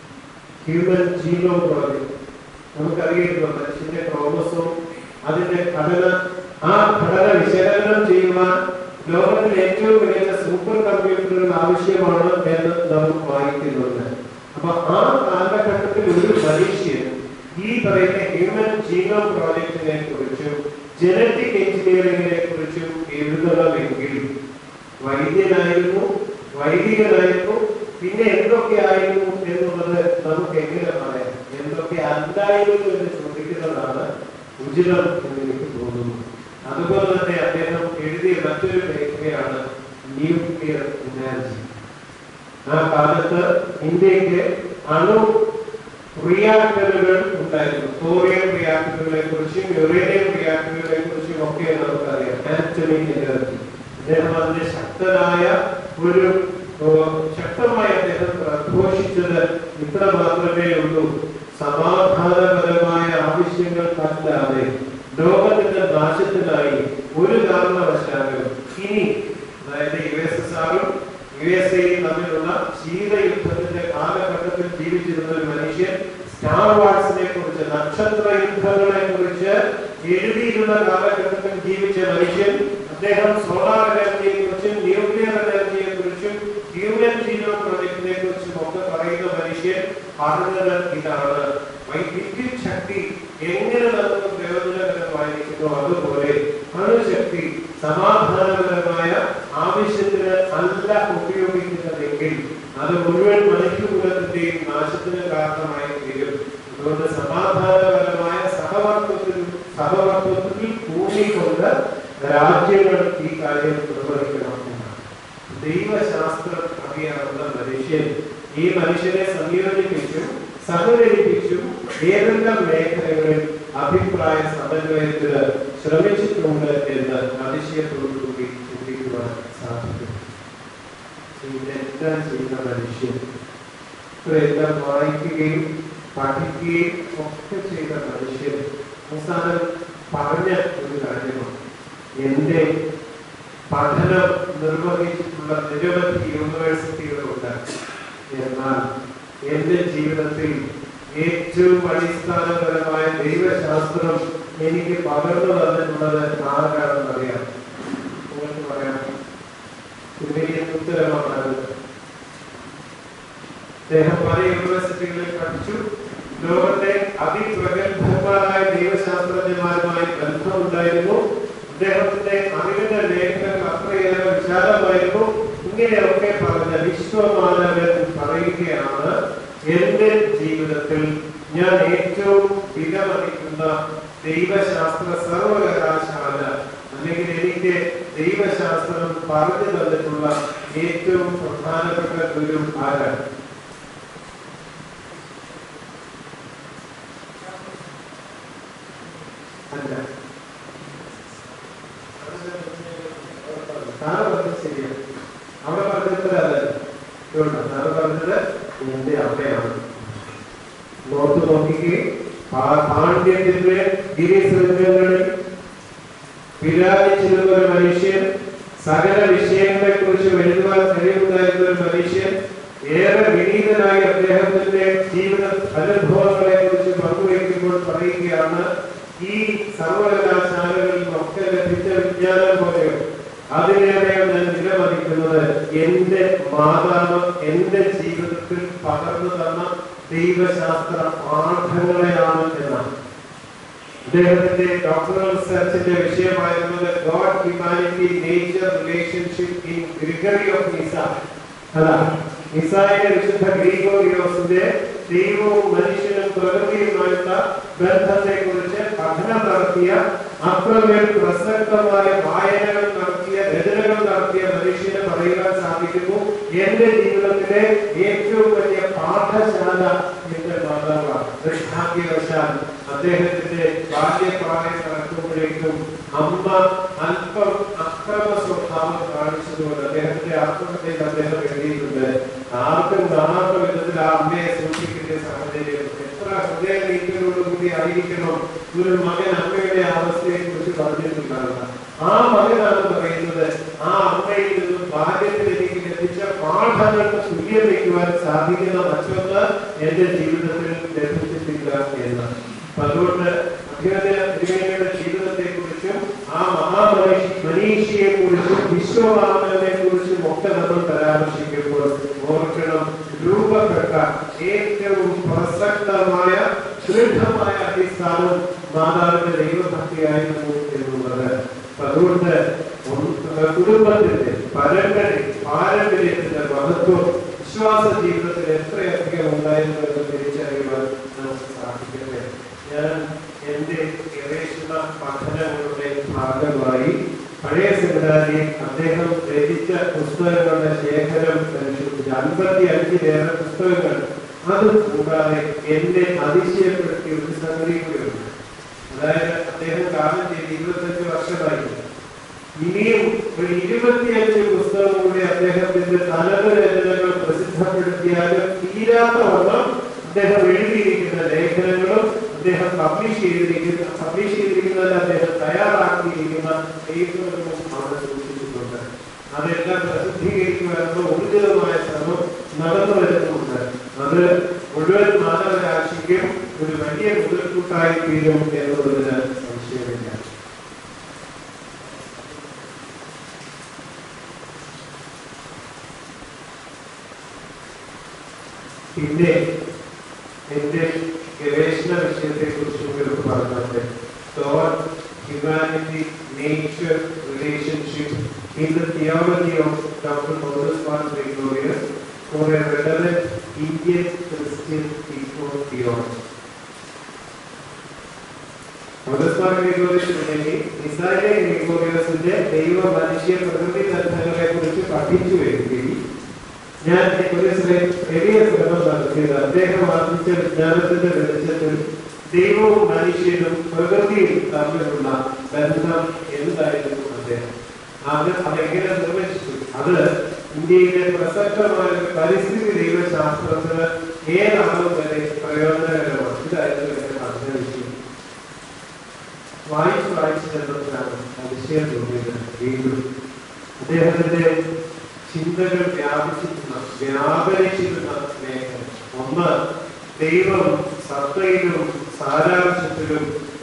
ഹ്യൂമൻ ജീനോ പ്രോജക്റ്റ് നമുക്കറിയാമല്ലോ മനുഷ്യന്റെ ക്രോമസോം അതിന്റെ ഘടന ആ ഘടന വിശകലനം ചെയ്യുവാൻ ലോകത്തിൽ ഏറ്റവും വലിയ സൂപ്പർ കമ്പ്യൂട്ടറുകൾ ആവശ്യമാണ് എന്ന് നാം വായിക്കുന്നുണ്ട് അപ്പൊ ആ കാലഘട്ടത്തിൽ ഒരു മനുഷ്യൻ ഈ പറയുന്ന ഹ്യൂമൻ ജീനോം പ്രോജക്റ്റിനെ കുറിച്ചും ജനറ്റിക് എഞ്ചിനീയറിംഗിനെ കുറിച്ചും എഴുതണമെങ്കിൽ വൈദ്യനായിരുന്നു വൈദികനായിരുന്നു പിന്നെ എന്തൊക്കെയായിരുന്നു എന്നുള്ളത് നമുക്ക് എങ്ങനെ പറയാം എന്തൊക്കെ അല്ലായിരുന്നു എന്ന് ചോദിക്കുന്നതാണ് ഉചിതം എന്ന് എനിക്ക് തോന്നുന്നു അതുപോലെ തന്നെ അദ്ദേഹം എഴുതിയ മറ്റൊരു മേഖലയാണ് ന്യൂക്ലിയർ എനർജി ആ കാലത്ത് ഇന്ത്യക്ക് അണു റിയാക്ടറുകൾ ഉണ്ടായിരുന്നു തോറിയം റിയാക്ടറുകളെ കുറിച്ചും യുറേനിയം റിയാക്ടറുകളെ കുറിച്ചും ഒക്കെ നമുക്കറിയാം ആന്റണി എനർജി അദ്ദേഹം അതിന്റെ ശക്തനായ ഒരു ഓ, ശക്തമായി അദ്ദേഹം പ്രഘോഷിച്ചത് ഇത്ര മാത്രമേ ഉള്ളൂ സമാധാനപരമായ ആവശ്യങ്ങൾക്കല്ലാതെ ലോകത്തിന്റെ നാശത്തിനായി ഒരു കാരണവശാലും ഇനി അതായത് യു എസ് എസ് ആറും യു എസ് എയും തമ്മിലുള്ള ശീതയുദ്ധത്തിന്റെ കാലഘട്ടത്തിൽ ജീവിച്ചിരുന്ന ഒരു മനുഷ്യൻ സ്റ്റാർ വാർസിനെ കുറിച്ച് നക്ഷത്ര യുദ്ധങ്ങളെ കുറിച്ച് എഴുതിയിരുന്ന കാലഘട്ടത്തിൽ ജീവിച്ച മനുഷ്യൻ അദ്ദേഹം സോളാർ എനർജിയെ കുറിച്ചും ന്യൂക്ലിയർ എനർജിയെ കുറിച്ചും ഹ്യൂമൻ ജീനോ പ്രോജക്റ്റിനെ കുറിച്ചും ഒക്കെ പറയുന്ന മനുഷ്യൻ പറഞ്ഞത് ഇതാണ് വൈ- വിദ്യുത് ശക്തി എങ്ങനെ നമുക്ക് പ്രയോജനകരമായിരിക്കുന്നു അതുപോലെ അണുശക്തി സമാധാനപരമായ ആവശ്യത്തിന് അല്ല ഉപയോഗിക്കുന്നതെങ്കിൽ അത് മുഴുവൻ മനുഷ്യകുലത്തിന്റെയും നാശത്തിന് കാരണമായി തീരും അതുകൊണ്ട് സമാധാനപരമായ സഹവർത്തത്തിൽ സഹവർത്തത്തിൽ കൂടിക്കൊണ്ട് രാജ്യങ്ങൾ ഈ കാര്യം നിർവഹിക്കണം എന്നാണ് ദൈവശാസ്ത്രം അറിയാവുന്ന മനുഷ്യൻ ഈ മനുഷ്യനെ സംയോജിപ്പിച്ചും സഹകരിപ്പിച്ചും ഏതെല്ലാം മേഖലകളിൽ അഭിപ്രായ സമന്വയത്തിന് ശ്രമിച്ചിട്ടുണ്ട് എന്ന് അതിശയത്തോടുകൂടി ചിന്തിക്കുവാൻ സാധിക്കും ഇതെല്ലാം ചെയ്യുന്ന മനുഷ്യൻ ഇത്രയെല്ലാം വായിക്കുകയും പഠിക്കുകയും ഒക്കെ ചെയ്ത മനുഷ്യൻ അവസാനം പറഞ്ഞ ഒരു കാര്യമാണ് എന്റെ പഠനം നിർവഹിച്ചിട്ടുള്ള നിരവധി യൂണിവേഴ്സിറ്റികളുണ്ട് എന്നാൽ എന്റെ ജീവിതത്തിൽ ഏറ്റവും അടിസ്ഥാനപരമായ ദൈവശാസ്ത്രം എനിക്ക് പകർന്നു തന്നിട്ടുള്ളത് ആരാണെന്ന് അറിയാം നിങ്ങൾക്ക് പറയാം ഇതിന്റെ ഉത്തരമാണ് അദ്ദേഹം പല യൂണിവേഴ്സിറ്റികളിൽ പഠിച്ചു ലോകത്തെ അതിപ്രഗത്ഭന്മാരായ ദൈവശാസ്ത്രജ്ഞന്മാരുമായി ബന്ധമുണ്ടായിരുന്നു അദ്ദേഹത്തിന്റെ അറിവിന്റെ ലേഖനങ്ങൾ അത്രയേറെ വിശാലമായിരുന്നു ഇങ്ങനെയൊക്കെ പറഞ്ഞ വിശ്വമാനവൻ പറയുകയാണ് എന്റെ ജീവിതത്തിൽ ഞാൻ ഏറ്റവും വിലമതിക്കുന്ന ദൈവശാസ്ത്ര സർവകലാശാല അല്ലെങ്കിൽ എനിക്ക് ദൈവശാസ്ത്രം പറഞ്ഞു തന്നിട്ടുള്ള ഏറ്റവും പ്രധാനപ്പെട്ട ഗുരു ആരാണ് അല്ല സാറ് പറഞ്ഞത് ശരിയാണ് അവിടെ പറഞ്ഞത് അതല്ല ഇതുകൊണ്ടോ സാറ് പറഞ്ഞത് എന്റെ അമ്മയാണ് നോട്ട് നോക്കിക്കേ പാ- പാണ്ഡ്യത്തിന്റെ ഗിരിശൃംഗങ്ങളിൽ വിരാജിച്ചിരുന്ന ഒരു മനുഷ്യൻ സകല വിഷയങ്ങളെ കുറിച്ച് എഴുതുവാൻ കഴിവുണ്ടായിരുന്ന ഒരു മനുഷ്യൻ ഏറെ വിനീതനായി അദ്ദേഹത്തിന്റെ ജീവിത അനുഭവങ്ങളെ കുറിച്ച് പങ്കുവയ്ക്കുമ്പോൾ പറയുകയാണ് ഈ സർവകലാശാലകളിൽ ഒക്കെ ലഭിച്ച വിജ്ഞാനം പോലെയോ അതിലേറെയോ ഞാൻ വിലമതിക്കുന്നത് എന്റെ മാതാവ് എന്റെ ജീവിതത്തിൽ പകർന്നു തന്ന ദൈവശാസ്ത്ര പാഠങ്ങളെയാണ് എന്നാണ് അദ്ദേഹത്തിന്റെ ഡോക്ടറൽ റിസർച്ചിന്റെ വിഷയമായിരുന്നത് God humanity nature relationship in Gregory of Nyssa അതാണ് നിസായിലെ വിശുദ്ധ ഗ്രീഗോറിയോസിന്റെ ദൈവവും മനുഷ്യനും പ്രകൃതിയുമായുള്ള ബന്ധത്തെ കുറിച്ച് പഠനം നടത്തിയ അത്രമേൽ പ്രസക്തമായ വായനകൾ നടത്തിയ രചനകൾ നടത്തിയ മനുഷ്യന് പറയുവാൻ സാധിക്കുന്നു എന്റെ ജീവിതത്തിലെ ഏറ്റവും വലിയ പാഠശാല എന്റെ മാതാവാണ് ദുർഭാഗ്യവശാൽ അദ്ദേഹത്തിന്റെ ബാല്യപ്രായം നടക്കുമ്പോഴേക്കും അമ്മ അല്പം അക്രമ സ്വഭാവം കാണിച്ചതുകൊണ്ട് അദ്ദേഹത്തിന്റെ ആത്മഹത്യയിൽ അദ്ദേഹം എഴുതിയിട്ടുണ്ട് ആർക്കും കാണാത്ത വിധത്തിൽ ആ അമ്മയെ സൂക്ഷിക്കുന്ന സാഹചര്യം എത്ര ഹൃദയനീക്കലോടുകൂടി ആയിരിക്കണം ഒരു മകൻ അമ്മയുടെ അവസ്ഥയെ കുറിച്ച് പറഞ്ഞിട്ടുണ്ടാകുക ആ മകനാണ് പറയുന്നത് ആ അമ്മയിൽ നിന്നും ബാല്യത്തിൽ എനിക്ക് ലഭിച്ച പാഠങ്ങൾക്ക് തുല്യം വയ്ക്കുവാൻ സാധിക്കുന്ന മറ്റൊന്ന് എന്റെ ജീവിതത്തിൽ ലഭിച്ചിട്ടില്ല എന്ന് അപ്പൊ അതുകൊണ്ട് അഭ്യുദയുടെ ജീവിതത്തെ കുറിച്ചും ആ മഹാമനീഷ് മനീഷിയെ കുറിച്ചും വിശ്വമാനവനെ കുറിച്ചും ഒക്കെ നമ്മൾ പരാമർശിക്കുമ്പോൾ ഓർക്കണം രൂപപ്പെട്ട ഏറ്റവും പ്രസക്തമായ ദൃഢമായ അടിസ്ഥാനം മാതാവിന്റെ ദൈവഭക്തിയായിരുന്നു എന്നുള്ളത് അപ്പൊ അതുകൊണ്ട് ഒന്ന് കുടുംബത്തിന്റെ പരമ്പര പാരമ്പര്യത്തിന്റെ മഹത്വം വിശ്വാസ ജീവിതത്തിൽ എത്രയധികം ഉണ്ടായിരുന്നു എന്ന് തിരിച്ചറിയുവാൻ നമുക്ക് സാധിക്കട്ടെ ഞാൻ എന്റെ ഗവേഷണ പഠനങ്ങളുടെ ഭാഗമായി പഴയ സെമിനാരിയിൽ അദ്ദേഹം രചിച്ച പുസ്തകങ്ങളുടെ ശേഖരം പരിശോധിച്ചു അൻപത്തി അഞ്ചിലേറെ പുസ്തകങ്ങൾ അത് കൂടാതെ എന്നെ അതിശയപ്പെടുത്തിയ ഒരു സംഗതി കൂടിയുണ്ട് അതായത് അദ്ദേഹം കാലം ചെയ്ത് ഇരുപത്തഞ്ച് വർഷമായി ഇനിയും ഒരു ഇരുപത്തിയഞ്ച് പുസ്തകം കൂടി അദ്ദേഹത്തിന്റെ തനത് രചനകൾ പ്രസിദ്ധപ്പെടുത്തിയാലും തീരാത്ത വണ്ണം അദ്ദേഹം എഴുതിയിരിക്കുന്ന ലേഖനങ്ങളും അദ്ദേഹം പബ്ലിഷ് ചെയ്തിരിക്കുന്ന പബ്ലിഷ് ചെയ്തിരിക്കുന്നതിൽ അദ്ദേഹം തയ്യാറാക്കിയിരിക്കുന്ന പേപ്പറുകളും അവിടെ സൂക്ഷിച്ചിട്ടുണ്ട് അതെല്ലാം പ്രസിദ്ധീകരിക്കുവാനുള്ള ഊർജിതമായ ശ്രമം നടന്നു വരുന്നുണ്ട് അത് മുഴുവൻ മാനവരാശിക്കും ഒരു വലിയ മുതൽക്കൂട്ടായി തീരും എന്നുള്ളതിന് സംശയമില്ല പിന്നെ എന്റെ ഗവേഷണ വിഷയത്തെ കുറിച്ച് നിങ്ങൾക്ക് പറഞ്ഞത് God humanity nature relationship in the theology of doctor Moses Mar Gregorios for a relevant Indian Christian ecotheology Moses Mar ഗ്രിഗോറിയസിനുണ്ടെങ്കിൽ ഇസ്രായേലി ഗ്രിഗോറിയസിന്റെ ദൈവ മനുഷ്യ പ്രകൃതി ബന്ധങ്ങളെ കുറിച്ച് പഠിച്ചു വരികയും ഞാൻ ഒരു ശ്രേ- വലിയ ശ്രമം നടത്തിയത് അദ്ദേഹം ആർജിച്ച വിജ്ഞാനത്തിന്റെ വെളിച്ചത്തിൽ ദൈവവും മനുഷ്യനും പ്രകൃതിയും തമ്മിലുള്ള ബന്ധം എന്തായിരുന്നു അദ്ദേഹം അത് അതെങ്ങനെ നിർവചിച്ചു അത് ഇന്ത്യയിലെ പ്രസക്തമായ ഒരു പരിസ്ഥിതി ദൈവശാസ്ത്രത്തിന് ഏതളവ് വരെ പ്രയോജനകരമാണ് ഇതായിരുന്നു എന്റെ പഠന വിഷയം വായിച്ച് വായിച്ച് ചെന്നപ്പോഴാണ് അതിശയം തോന്നിയത് വീണ്ടും അദ്ദേഹത്തിന്റെ ചിന്തകൾ വ്യാപിച്ചിരുന്ന വ്യാപരിച്ചിരുന്ന മേഖല ഒന്ന് ദൈവം സത്തയിലും സാരാംശത്തിലും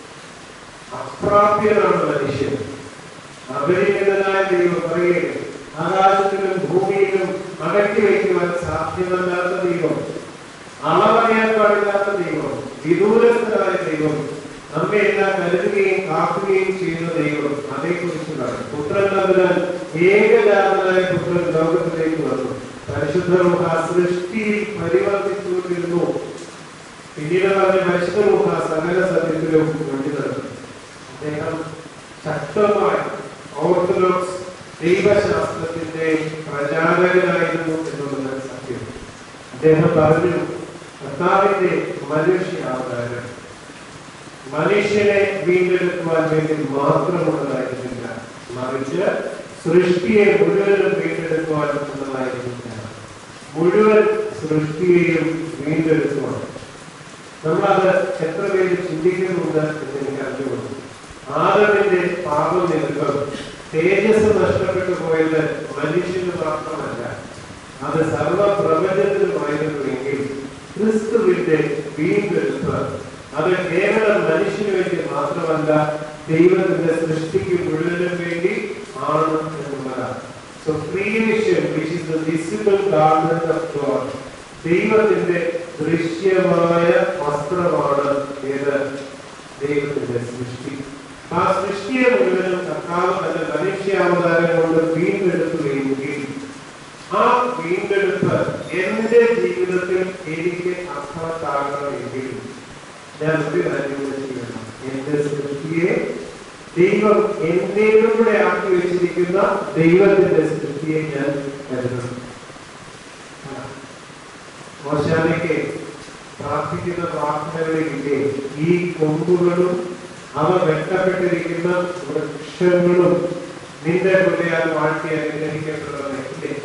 അപ്രാപ്യനാണ് മനുഷ്യൻ അപരിമിതനായ ദൈവം പറയുകയാണ് ആകാശത്തിലും ഭൂമിയിലും അടക്കി വയ്ക്കുവാൻ സാധ്യമല്ലാത്ത ദൈവം അളവറിയാൻ പാടില്ലാത്ത ദൈവം വിദൂരസ്ഥനായ ദൈവം നമ്മെ എല്ലാം കരുതുകയും കാക്കുകയും ചെയ്യുന്ന ദൈവം അതേക്കുറിച്ചുള്ളതാണ് പുത്രൻ തമ്പുരാൻ ഏകജാതനായ പുത്രൻ ലോകത്തിലേക്ക് വന്നു പരിശുദ്ധ റൂഹ സൃഷ്ടിയിൽ പരിവർത്തിച്ചുകൊണ്ടിരുന്നു പിന്നീട് പറഞ്ഞ പരിശുദ്ധ റൂഹ സകല സത്യത്തിലും വഴി നടന്നു അദ്ദേഹം ശക്തമായ ഓർത്തഡോക്സ് ദൈവശാസ്ത്രത്തിന്റെ പ്രചാരകനായിരുന്നു എന്നുള്ളത് സത്യം അദ്ദേഹം പറഞ്ഞു കർത്താവിന്റെ മനുഷ്യ അവതാരം മനുഷ്യനെ വീണ്ടെടുക്കുവാൻ വേണ്ടി മാത്രമുള്ളതായിരുന്നില്ല മറിച്ച് സൃഷ്ടിയെ മുഴുവനും വീണ്ടെടുക്കുവാൻ ഉള്ളതായിരുന്നില്ല മുഴുവൻ സൃഷ്ടിയെയും വീണ്ടെടുക്കുവാൻ നമ്മളത് എത്ര പേര് ചിന്തിക്കുന്നുണ്ട് എന്ന് എനിക്ക് അറിഞ്ഞുകൊണ്ട് ആദമിന്റെ പാപം നിമിത്തം തേജസ് നഷ്ടപ്പെട്ടു പോയത് മനുഷ്യന് മാത്രമല്ല അത് സർവപ്രപഞ്ചത്തിനുമായിരുന്നുവെങ്കിൽ ക്രിസ്തുവിന്റെ വീണ്ടെടുപ്പ് അത് കേവലം മനുഷ്യന് വേണ്ടി മാത്രമല്ല ദൈവത്തിന്റെ സൃഷ്ടിക്ക് മുഴുവനും വേണ്ടി ആണ് എന്നുള്ളതാണ് so creation which is the visible garment of God ദൈവത്തിന്റെ ദൃശ്യമായ വസ്ത്രമാണ് ഏത് ദൈവത്തിന്റെ സൃഷ്ടി ആ സൃഷ്ടിയെ മുഴുവനും കർത്താവ് തന്റെ മനുഷ്യാവതാരം കൊണ്ട് വീണ്ടെടുക്കുകയെങ്കിൽ ആ വീണ്ടെടുപ്പ് എന്റെ ജീവിതത്തിൽ എനിക്ക് അർത്ഥവത്താകണമെങ്കിൽ ഞാൻ ഒരു കാര്യം കൂടെ ചെയ്യണം എന്റെ സൃഷ്ടിയെ ദൈവം എന്റേലും കൂടെ ആക്കി വെച്ചിരിക്കുന്ന ദൈവത്തിന്റെ സൃഷ്ടിയെ ഞാൻ കരുതണം മോശാനയ്ക്ക് പ്രാർത്ഥിക്കുന്ന പ്രാർത്ഥനകളിലെ ഈ കൊമ്പുകളും അവ വെട്ടപ്പെട്ടിരിക്കുന്ന വൃക്ഷങ്ങളും നിന്റെ ഹൃദയാൽ വാഴ്ത്തി അനുഗ്രഹിക്കപ്പെടുന്നതല്ലേ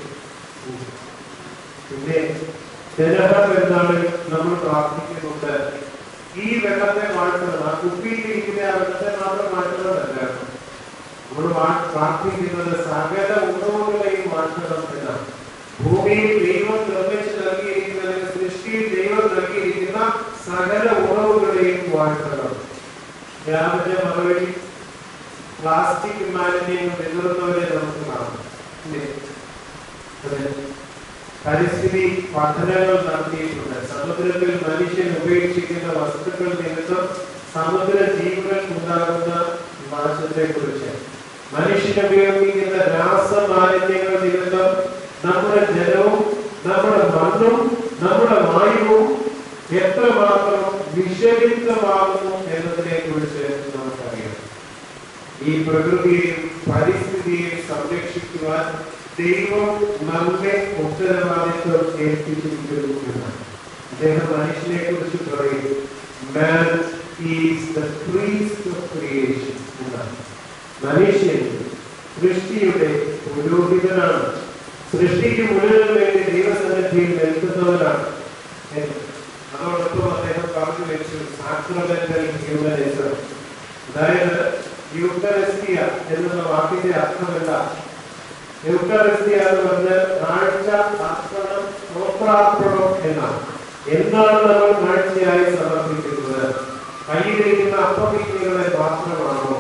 പിന്നെ ജനഹം എന്നാണ് നമ്മൾ പ്രാർത്ഥിക്കുന്നുണ്ട് ഈ വെള്ളത്തെ വാഴ്ത്തണം ആ കുപ്പിയിലിരിക്കുന്ന ആ വെള്ളത്തെ മാത്രം വാഴ്ത്തണമെന്നല്ല നമ്മൾ വാ- പ്രാർത്ഥിക്കുന്നത് സകല ഉണവുകളെയും വാഴ്ത്തണം എന്നാണ് ഭൂമിയിൽ ദൈവം നിർമ്മിച്ച് നൽകിയിരിക്കുന്ന അല്ലെങ്കിൽ സൃഷ്ടിയിൽ ദൈവം നൽകിയിരിക്കുന്ന സകല ഉണവുകളെയും വാഴ്ത്തണം ഗ്രാമത്തെ മറുപടി പ്ലാസ്റ്റിക് മാലിന്യങ്ങൾ എതിർത്തവരെ നമുക്ക് കാണാം ഇല്ലേ? അതെ. പരിസ്ഥിതി പഠനങ്ങൾ നടത്തിയിട്ടുണ്ട് സമുദ്രത്തിൽ മനുഷ്യൻ ഉപേക്ഷിക്കുന്ന വസ്തുക്കൾ നിമിത്തം സമുദ്ര ജീവികൾക്ക് ഉണ്ടാകുന്ന നാശത്തെ കുറിച്ച് മനുഷ്യൻ ഉപയോഗിക്കുന്ന രാസമാലിന്യങ്ങൾ നിമിത്തം നമ്മുടെ ജലവും നമ്മുടെ മണ്ണും നമ്മുടെ വായുവും എത്രമാത്രം വിഷലിപ്തമാകുന്നു എന്നതിനെ കുറിച്ച് നമുക്കറിയാം ഈ പ്രകൃതിയെയും പരിസ്ഥിതിയെയും സംരക്ഷിക്കുവാൻ ദൈവം നമ്മെ ഉത്തരവാദിത്വം ഏൽപ്പിച്ചിരിക്കുന്നു എന്നാണ് അദ്ദേഹം മനുഷ്യനെ കുറിച്ച് പറയും man is the priest of creation എന്നാണ് മനുഷ്യൻ സൃഷ്ടിയുടെ പുരോഹിതനാണ് സൃഷ്ടിക്ക് മുഴുവൻ വേണ്ടി ദൈവസന്നിധിയിൽ നിൽക്കുന്നവരാണ് എന്ന്. അതോടൊപ്പം അദ്ദേഹം പറഞ്ഞു വെച്ചു സാക്രമെന്റൽ ഹ്യൂമനിസം അതായത് യൂക്കറിസ്റ്റിയ എന്നുള്ള വാക്കിന്റെ അർത്ഥമല്ല യൂക്കറിസ്റ്റിയ എന്ന് പറഞ്ഞാൽ കാഴ്ച അർപ്പണം പ്രോത്രാർപ്പണം എന്നാണ് എന്താണ് നമ്മൾ കാഴ്ചയായി സമർപ്പിക്കുന്നത് കയ്യിലിരിക്കുന്ന അപ്പവിജ്ഞകളെ മാത്രമാണോ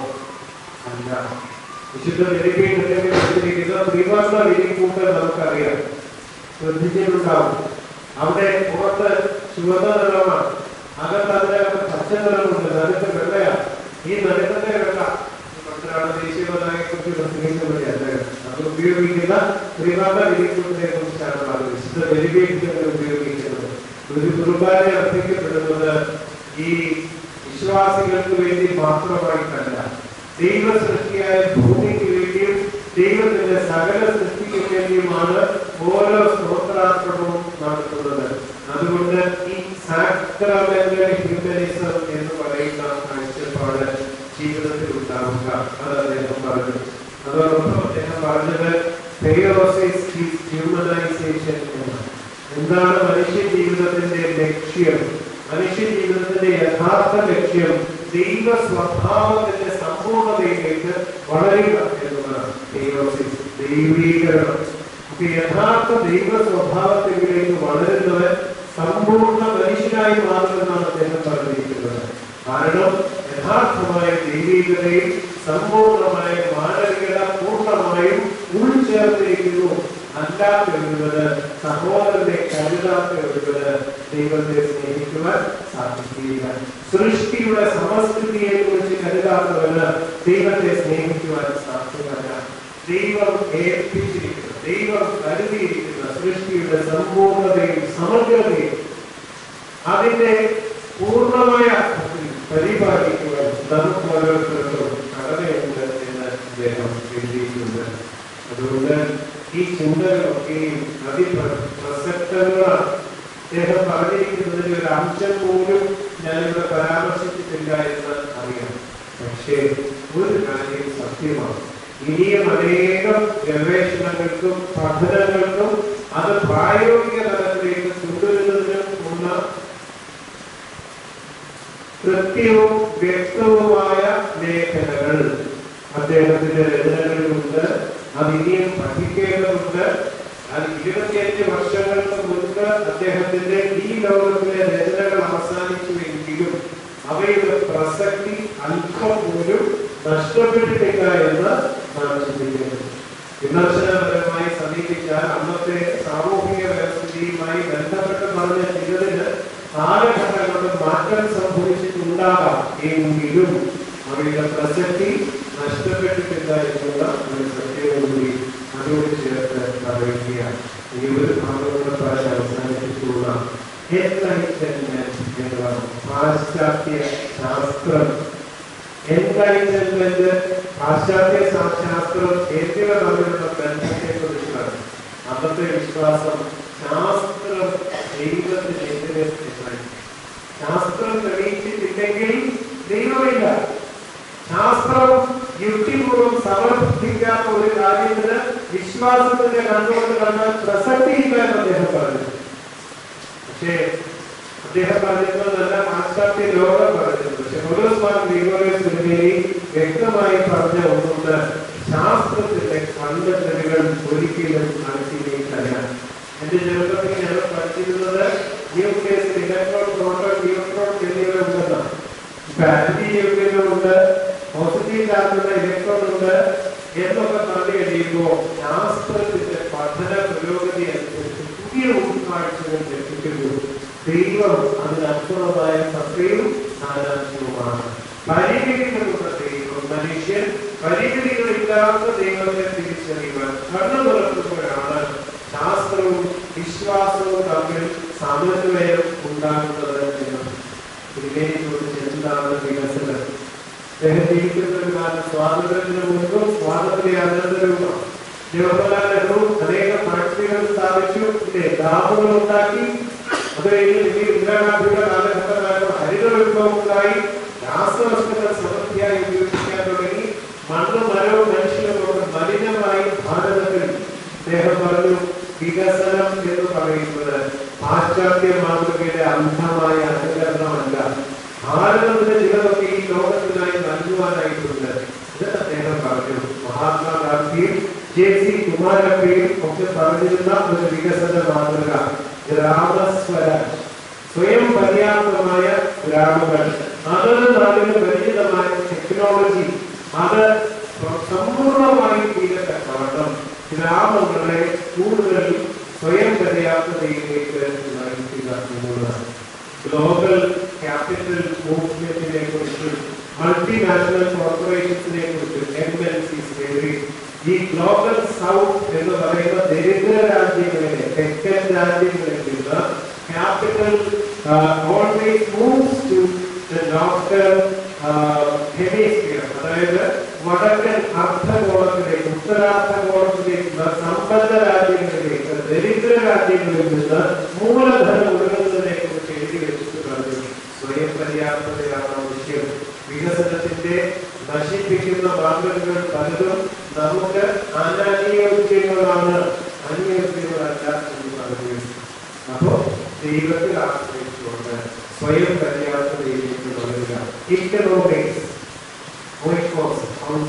അല്ല വിശുദ്ധ വെലിപ്പീഠത്തിൽ വെച്ചിരിക്കുന്ന ത്രിവർണ്ണ വിരിക്കൂട്ട് നമുക്കറിയാം ശ്രദ്ധിച്ചിട്ടുണ്ടാവും അവിടെ പുറത്ത് ചുവന്ന നിറമാണ് അകത്ത് അതിനകത്ത് പച്ച നിറമുണ്ട് നടുക്ക് വെള്ളയാണ് ഈ നടുക്കത്തെ വെള്ള പത്രമാണ് ദേശീയ പതാകയെ കുറിച്ച് പ്രസംഗിക്കുന്നത് അദ്ദേഹം അത് ഉപയോഗിക്കുന്ന ത്രിവർണ്ണ വിരിക്കൂട്ടിനെ കുറിച്ചാണ് പറയുന്നത് വിശുദ്ധ വെലിപ്പീഠത്തിൽ ഉപയോഗിക്കുന്നത് ഒരു കുർബാന അർപ്പിക്കപ്പെടുന്നത് ഈ വിശ്വാസികൾക്ക് വേണ്ടി മാത്രമായിട്ടല്ല ദൈവ സൃഷ്ടിയായ ഭൂമിക്ക് വേണ്ടിയും ദൈവത്തിന്റെ സകല സൃഷ്ടിക്ക് വേണ്ടിയുമാണ് ഓരോ സ്തോത്രാർപ്പണവും നടത്തുന്നത് അതുകൊണ്ട് ഈ സാക്രമെന്റൽ ഹ്യൂമനിസം എന്ന് പറയുന്ന കാഴ്ചപ്പാട് ജീവിതത്തിൽ ഉണ്ടാവുക അത് അദ്ദേഹം പറഞ്ഞു അതോടൊപ്പം അദ്ദേഹം പറഞ്ഞത് theosis is humanization എന്നാണ് എന്താണ് മനുഷ്യ ജീവിതത്തിന്റെ ലക്ഷ്യം മനുഷ്യ ജീവിതത്തിന്റെ യഥാർത്ഥ ലക്ഷ്യം ദൈവ സ്വഭാവത്തിന്റെ സമ്പൂർണതയിലേക്ക് വളരുക എന്നതാണ് theosis, ദൈവീകരണം അപ്പൊ യഥാർത്ഥ ദൈവ സ്വഭാവത്തിലേക്ക് വളരുന്നവൻ സമ്പൂർണ്ണ മനുഷ്യനായി മാറുമെന്നാണ് അദ്ദേഹം പറഞ്ഞിരിക്കുന്നത് കാരണം യഥാർത്ഥമായ ദൈവീകതയിൽ സമ്പൂർണമായ മാനവികത പൂർണ്ണമായും ഉൾച്ചേർന്നിരിക്കുന്നു അല്ലാത്തൊരുവന് സഹോദരനെ കരുതാത്തൊരുവന് ദൈവത്തെ സ്നേഹിക്കുവാൻ സാധിക്കുകയില്ല സൃഷ്ടിയുടെ സമസ്ഥിതിയെ കുറിച്ച് കരുതാത്തവന് ദൈവത്തെ സ്നേഹിക്കുവാൻ സാധ്യമല്ല ദൈവം ഏൽപ്പിച്ചിരിക്കുന്ന ദൈവം കരുതിയിരിക്കുന്ന സൃഷ്ടിയുടെ സമ്പൂർണതയും സമഗ്രതയും അതിന്റെ പൂർണ്ണമായ അർത്ഥത്തിൽ പരിപാലിക്കുവാൻ നമുക്ക് ഓരോരുത്തർക്കും കടമയുണ്ട് എന്ന് അദ്ദേഹം എഴുതിയിട്ടുണ്ട് അതുകൊണ്ട് ഈ ചിന്തകളൊക്കെയും അതിപ്രസക്തങ്ങളാണ് അദ്ദേഹം പറഞ്ഞിരിക്കുന്നതിൽ ഒരു അംശം പോലും ഞാനിവിടെ പരാമർശിച്ചിട്ടില്ല എന്ന് അറിയാം പക്ഷേ ഒരു കാര്യം സത്യമാണ് ഇനിയും അനേകം ഗവേഷണങ്ങൾക്കും പഠനങ്ങൾക്കും അത് പ്രായോഗിക തലത്തിലേക്ക് കൊണ്ടുവരുന്നതിനും ഉള്ള കൃത്യവും വ്യക്തവുമായ ലേഖനങ്ങൾ അദ്ദേഹത്തിന്റെ രചനകളിലുണ്ട് അത് ഇനിയും പഠിക്കേണ്ടതുണ്ട് അത് ഇരുപത്തിയഞ്ച് വർഷങ്ങൾക്ക് മുൻപ് അദ്ദേഹത്തിന്റെ ഈ ലോകത്തിലെ രചനകൾ അവസാനിച്ചുവെങ്കിലും അവയുടെ പ്രസക്തി അല്പം പോലും നഷ്ടപ്പെട്ടിട്ടില്ല എന്ന് നാം ചിന്തിക്കുന്നു വിമർശനപരമായി സമീപിച്ചാൽ അന്നത്തെ സാമൂഹിക വ്യവസ്ഥയുമായി ബന്ധപ്പെട്ട് പറഞ്ഞ ചിലതിന് കാലഘട്ടങ്ങളുടെ മാറ്റം സംഭവിച്ചിട്ടുണ്ടാകാം എങ്കിലും അവയുടെ പ്രസക്തി നഷ്ടപ്പെട്ടിട്ടില്ല എന്നുള്ള ഒരു സത്യവും കൂടി അതോട് ചേർത്ത് പറയുകയാണ് ഈ ഒരു ഭാഗങ്ങളുടെ പ്രാവശ്യ അവസാനിപ്പിച്ചുള്ള enlightenment എന്ന പാശ്ചാത്യ ശാസ്ത്രം എൻലൈറ്റൻമെന്റ് പാശ്ചാത്യ ശാ- ശാസ്ത്രം എന്നിവ തമ്മിലുള്ള ബന്ധത്തെ കുറിച്ചാണ് അന്നത്തെ വിശ്വാസം ശാസ്ത്രം ദൈവത്തിനെതിരെ എന്നാണ്. ശാസ്ത്രം തെളിയിച്ചിട്ടില്ലെങ്കിൽ ദൈവമില്ല ശാസ്ത്രം യുക്തിപൂർവ്വം സമർപ്പിക്കാത്ത ഒരു കാര്യത്തിന് വിശ്വാസത്തിന്റെ കണ്ടുകൊണ്ട് കണ്ടാൽ പ്രസക്തിയില്ല എന്ന് അദ്ദേഹം പറഞ്ഞു പക്ഷേ അദ്ദേഹം പറഞ്ഞിരുന്നതല്ല പാശ്ചാത്യ ലോകം പറഞ്ഞത് പക്ഷെ പൗലോസ്മാർ ഗ്രിഗോറിയസ് തിരുമേനി വ്യക്തമായി പറഞ്ഞ ഒന്നുണ്ട് ശാസ്ത്രത്തിന്റെ കണ്ടെത്തലുകൾ ഒരിക്കലും അൾട്ടിമേറ്റല്ല എന്റെ ചെറുപ്പത്തിൽ ഞങ്ങൾ പഠിച്ചിരുന്നത് ന്യൂക്ലിയസ് ഇലക്ട്രോൺ പ്രോട്ടോൺ ന്യൂട്രോൺ എന്നിവ ഉണ്ടെന്നാണ് ഇപ്പൊ ആന്റി ന്യൂക്ലിയറുണ്ട് പോസിറ്റീവ് ചാർജുള്ള ഇലക്ട്രോൺ ഉണ്ട് എന്നൊക്കെ പറഞ്ഞു കഴിയുമ്പോൾ ശാസ്ത്രത്തിന്റെ പഠന പുരോഗതി അനുസരിച്ച് പുതിയ ഉൾക്കാഴ്ചകൾ ലഭിക്കുന്നു ദൈവം അതിനപ്പുറമായ സത്യവും സാരാംശവുമാണ് പരിമിതികളുള്ള ദൈവം മനുഷ്യൻ പരിമിതികളില്ലാത്ത ദൈവത്തെ തിരിച്ചറിയുവാൻ കണ്ണു തുറക്കുമ്പോഴാണ് ശാസ്ത്രവും വിശ്വാസവും തമ്മിൽ സമന്വയം ഉണ്ടാകുന്നത് എന്ന് ഇതിനെ കുറിച്ച് എന്താണ് വികസനം അദ്ദേഹം ജീവിക്കുന്ന ഒരു കാലം സ്വാതന്ത്ര്യത്തിന് മുൻപും സ്വാതന്ത്ര്യ അനന്തരവുമാണ് ജവഹർലാൽ നെഹ്റു പണിതു അനേകം ഫാക്ടറികൾ സ്ഥാപിച്ചു പിന്നെ ഡാമുകൾ ഉണ്ടാക്കി അത് കഴിഞ്ഞ് ഇനി ഇന്ദിരാഗാന്ധിയുടെ കാലഘട്ടമായപ്പോൾ ഹരിത വിപ്ലവം ഉണ്ടായി രാസവസ്തുക്കൾ സമൃദ്ധിയായി ഉപയോഗിക്കാൻ തുടങ്ങി മണ്ണും മരവും മനുഷ്യനും കൊണ്ട് മലിനമായി ഭാരതത്തിൽ അദ്ദേഹം പറഞ്ഞു വികസനം എന്ന് പറയുന്നത് പാശ്ചാത്യ മാതൃകയുടെ അന്ധമായ അനുകരണമല്ല ഭാരതത്തിന്റെ ചിലതൊക്കെ ഈ ലോകത്തിനായി നൽകുവാനായിട്ടുണ്ട് ഇത് അദ്ദേഹം പറഞ്ഞു മഹാത്മാഗാന്ധിയും ജെ സി കുമാരപ്പയും ഒക്കെ പറഞ്ഞിരുന്ന ഒരു വികസന മാതൃക ഗ്രാമസ്വരാജ് സ്വയം പര്യാപ്തമായ ഗ്രാമങ്ങൾ അതത് നാടിന് പരിചിതമായ ടെക്നോളജി അത് സമ്പൂർണമായി തീരത്തക്കവണ്ണം ഗ്രാമങ്ങളെ കൂടുതൽ സ്വയം പര്യാപ്തതയിലേക്ക് നയിക്കുക എന്നുള്ളതാണ് ഗ്ലോബൽ ക്യാപിറ്റൽ മൂവ്മെന്റിനെ കുറിച്ചും മൾട്ടിനാഷണൽ കോർപ്പറേഷൻസിനെ കുറിച്ചും എം എൽ സി ഈ ഗ്ലോബൽ സൗത്ത് എന്ന് പറയുന്ന ദരിദ്ര രാജ്യങ്ങളിലെ തെക്കൻ രാജ്യങ്ങളിൽ നിന്ന് capital always moves to the northern hemisphere അതായത് വടക്കൻ അർദ്ധഗോളത്തിലേക്ക് ഉത്തരാർദ്ധഗോളത്തിലേക്ക് സമ്പന്ന രാജ്യങ്ങളിലേക്ക് ദരിദ്ര രാജ്യങ്ങളിൽ നിന്ന് മൂലധനം ഒഴുകുന്നതിനെ കുറിച്ച് എഴുതി വെച്ചിട്ട് പറഞ്ഞു സ്വയം പര്യാപ്തതയാണ് ആവശ്യം വികസനത്തിന്റെ നശിപ്പിക്കുന്ന മാതൃകകൾ പലതും നമുക്ക് അനനുയോജ്യങ്ങളാണ് അനുയോജ്യങ്ങളല്ല എന്ന് പറഞ്ഞു അപ്പോ ദൈവത്തിൽ ആശ്രയിച്ചുകൊണ്ട് സ്വയം പര്യാപ്തതയിലേക്ക് വളരുക ഇക്കണോമിക്സ് ഓയിക്കോസ്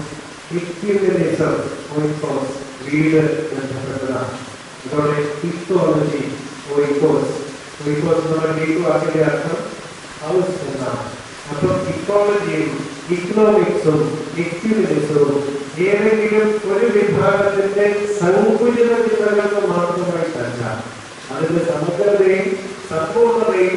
ഇക്യൂമിനിസം ഓയിക്കോസ് വീട് ബന്ധപ്പെട്ടതാണ് ഇതോടെ ഹിസ്റ്റോളജി ഓയിക്കോസ് ഓയിക്കോസ് എന്നുള്ള ഗ്രീക്ക് വാക്കിന്റെ അർത്ഥം ഹൗസ് എന്നാണ് അപ്പം ഇക്കോളജിയും ഇക്കണോമിക്സും ഇക്യൂമിനിസവും ഏതെങ്കിലും ഒരു വിഭാഗത്തിന്റെ സങ്കുചിത ചിന്തകൾക്ക് മാത്രമായിട്ടല്ല അതിന്റെ സമഗ്രതയും സമ്പൂർണതയും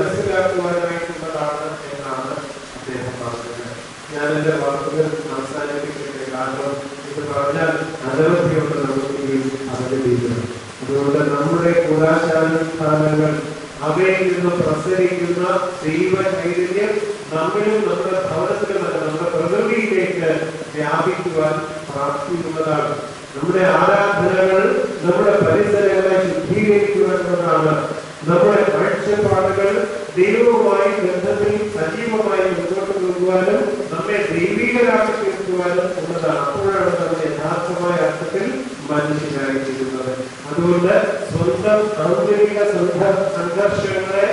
മനസ്സിലാക്കുവാനായിട്ടുള്ളതാണ് എന്നാണ് അദ്ദേഹം പറഞ്ഞത് ഞാൻ എന്റെ വാക്കുകൾ അവസാനിപ്പിക്കട്ടെ കാരണം ഇത് പറഞ്ഞാൽ അനവധിയുണ്ട് നമുക്ക് ഈ അവതരിപ്പിക്കുന്നത് അതുകൊണ്ട് നമ്മുടെ കുലാശാനുഷ്ഠാനങ്ങൾ അവയിൽ നിന്ന് പ്രസരിക്കുന്ന ദൈവ ചൈതന്യം നമ്മിലും നമ്മുടെ ഭവനത്തിലുമല്ല നമ്മുടെ പ്രകൃതിയിലേക്ക് വ്യാപിക്കുവാൻ പ്രാപ്തിയുള്ളതാണ് നമ്മുടെ ആരാധനകൾ നമ്മുടെ പരിസരങ്ങളെ ശുദ്ധീകരിക്കുവാനുള്ളതാണ് നമ്മുടെ കാഴ്ചപ്പാടുകൾ ദൈവവുമായി ബന്ധത്തിൽ സജീവമായി മുന്നോട്ട് കൊണ്ടുപോകാനും നമ്മെ ദൈവികരാക്കി തീർക്കുവാനും ഉള്ളതാണ് അപ്പോഴാണ് നമ്മൾ യഥാർത്ഥമായ അർത്ഥത്തിൽ മനുഷ്യനായി തീരുന്നത് അതുകൊണ്ട് സ്വന്തം ആന്തരിക സംഘ- സംഘർഷങ്ങളെ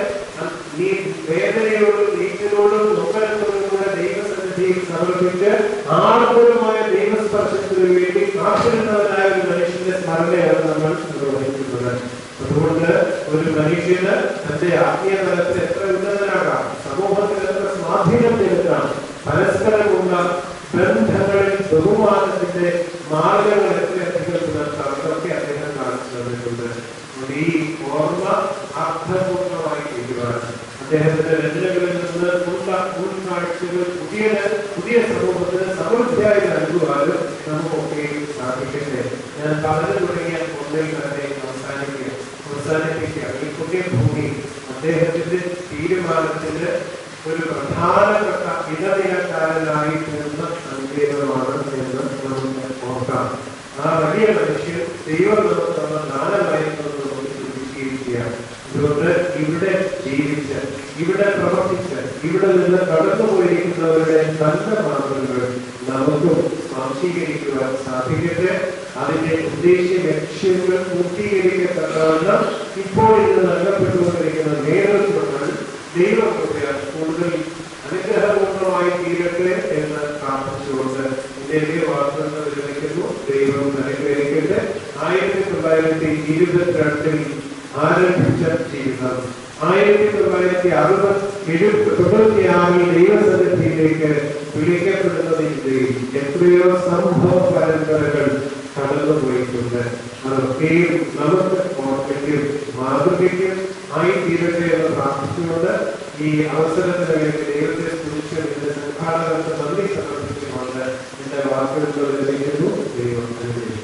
നീ വേദനയോടും നീറ്റിനോടും നൊമ്പരത്തോടും കൂടെ ദൈവസന്നിധിയിൽ സമർപ്പിച്ച് ആർദ്രമായ ദൈവസ്പർശത്തിന് വേണ്ടി കാത്തിരുന്നവനായ ഒരു മനുഷ്യന്റെ സ്മരണയാണ് നമ്മൾ നിർവഹിക്കുന്നത് അതുകൊണ്ട് ഒരു മനുഷ്യന് തന്റെ ആത്മീയ തലത്തിൽ എത്ര ഉന്നതനാകാം സമൂഹത്തിൽ എത്ര സ്വാധീനം ചെലുത്താം പരസ്പരമുള്ള ബന്ധങ്ങളിൽ ബഹുമാനത്തിന്റെ മാർഗങ്ങൾ എത്രയധികം പുലർത്താം ഇതൊക്കെ അദ്ദേഹം കാണിച്ചു തന്നിട്ടുണ്ട് അതുകൊണ്ട് ഈ ഓർമ്മ അർത്ഥപൂർണമായി തീരുവാൻ അദ്ദേഹത്തിന്റെ രചനകളിൽ നിന്ന് ഉള്ള ഉൾക്കാഴ്ചകൾ പുതിയ പുതിയ സമൂഹത്തിന് സമൃദ്ധിയായി നൽകുവാനും നമുക്കൊക്കെ സാധിക്കട്ടെ ഞാൻ പറഞ്ഞു തുടങ്ങിയ ഒന്നിൽ തന്നെ അവസാനിക്കുക അവസാനിപ്പിക്കുക ഈ പുതിയ ഭൂമി അദ്ദേഹത്തിന്റെ തീരുമാനത്തിന് ഒരു പ്രധാനപ്പെട്ട ഇടനിലക്കാരനായി തീർന്ന സങ്കേതമാണ് എന്ന് നമുക്ക് ഓർക്കാം ആ വലിയ മനുഷ്യൻ ദൈവം നമുക്ക് തന്ന ദാനമായിരുന്നു നമുക്ക് ചിന്തിക്കുകയാണ് അതുകൊണ്ട് ഇവിടെ ജീവിച്ച് ഇവിടെ പ്രവർത്തിച്ച് ഇവിടെ നിന്ന് കടന്നുപോയിരിക്കുന്നവരുടെ നല്ല മാതൃകകൾ നമുക്കും സ്വാംശീകരിക്കുവാൻ സാധിക്കട്ടെ അതിന്റെ ഉദ്ദേശ ലക്ഷ്യങ്ങൾ പൂർത്തീകരിക്കത്തക്കവണ്ണം ഇപ്പോൾ ഇന്ന് നൽകപ്പെട്ടുകൊണ്ടിരിക്കുന്ന നേതൃത്വങ്ങൾ ദൈവകൃപയാൽ കൂടുതൽ അനുഗ്രഹപൂർണ്ണമായി തീരട്ടെ എന്ന് പ്രാർത്ഥിച്ചുകൊണ്ട് എന്റെ വാർത്തകൾ വിരമിക്കുന്നു ദൈവം അനുഗ്രഹിക്കട്ടെ ആയിരത്തി തൊള്ളായിരത്തി ഇരുപത്തിരണ്ടിൽ ആരംഭിച്ച ജീവിതം ആയിരത്തി തൊള്ളായിരത്തി അറുപത് എഴുപത്തി തൊണ്ണൂറ്റിയാറിൽ ദൈവസന്നിധിയിലേക്ക് വിളിക്കപ്പെടുന്നതിന്റെ എത്രയോ സംഭവ പരമ്പരകൾ കടന്നുപോയിട്ടുണ്ട് അതൊക്കെയും നമുക്ക് ഓർമ്മയ്ക്കും മാതൃകയ്ക്കും ആയി തീരട്ടെ എന്ന് പ്രാർത്ഥിച്ചുകൊണ്ട് ഈ അവസരത്തിന് വേണ്ടി ദൈവത്തെ സ്തുതിച്ച് ഇതിന്റെ സംഘാടകർക്ക് നന്ദി സമർപ്പിച്ചുകൊണ്ട് എന്റെ വാക്കുകൾ ലഭിക്കുന്നു ദൈവം അനുഗ്രഹിക്കും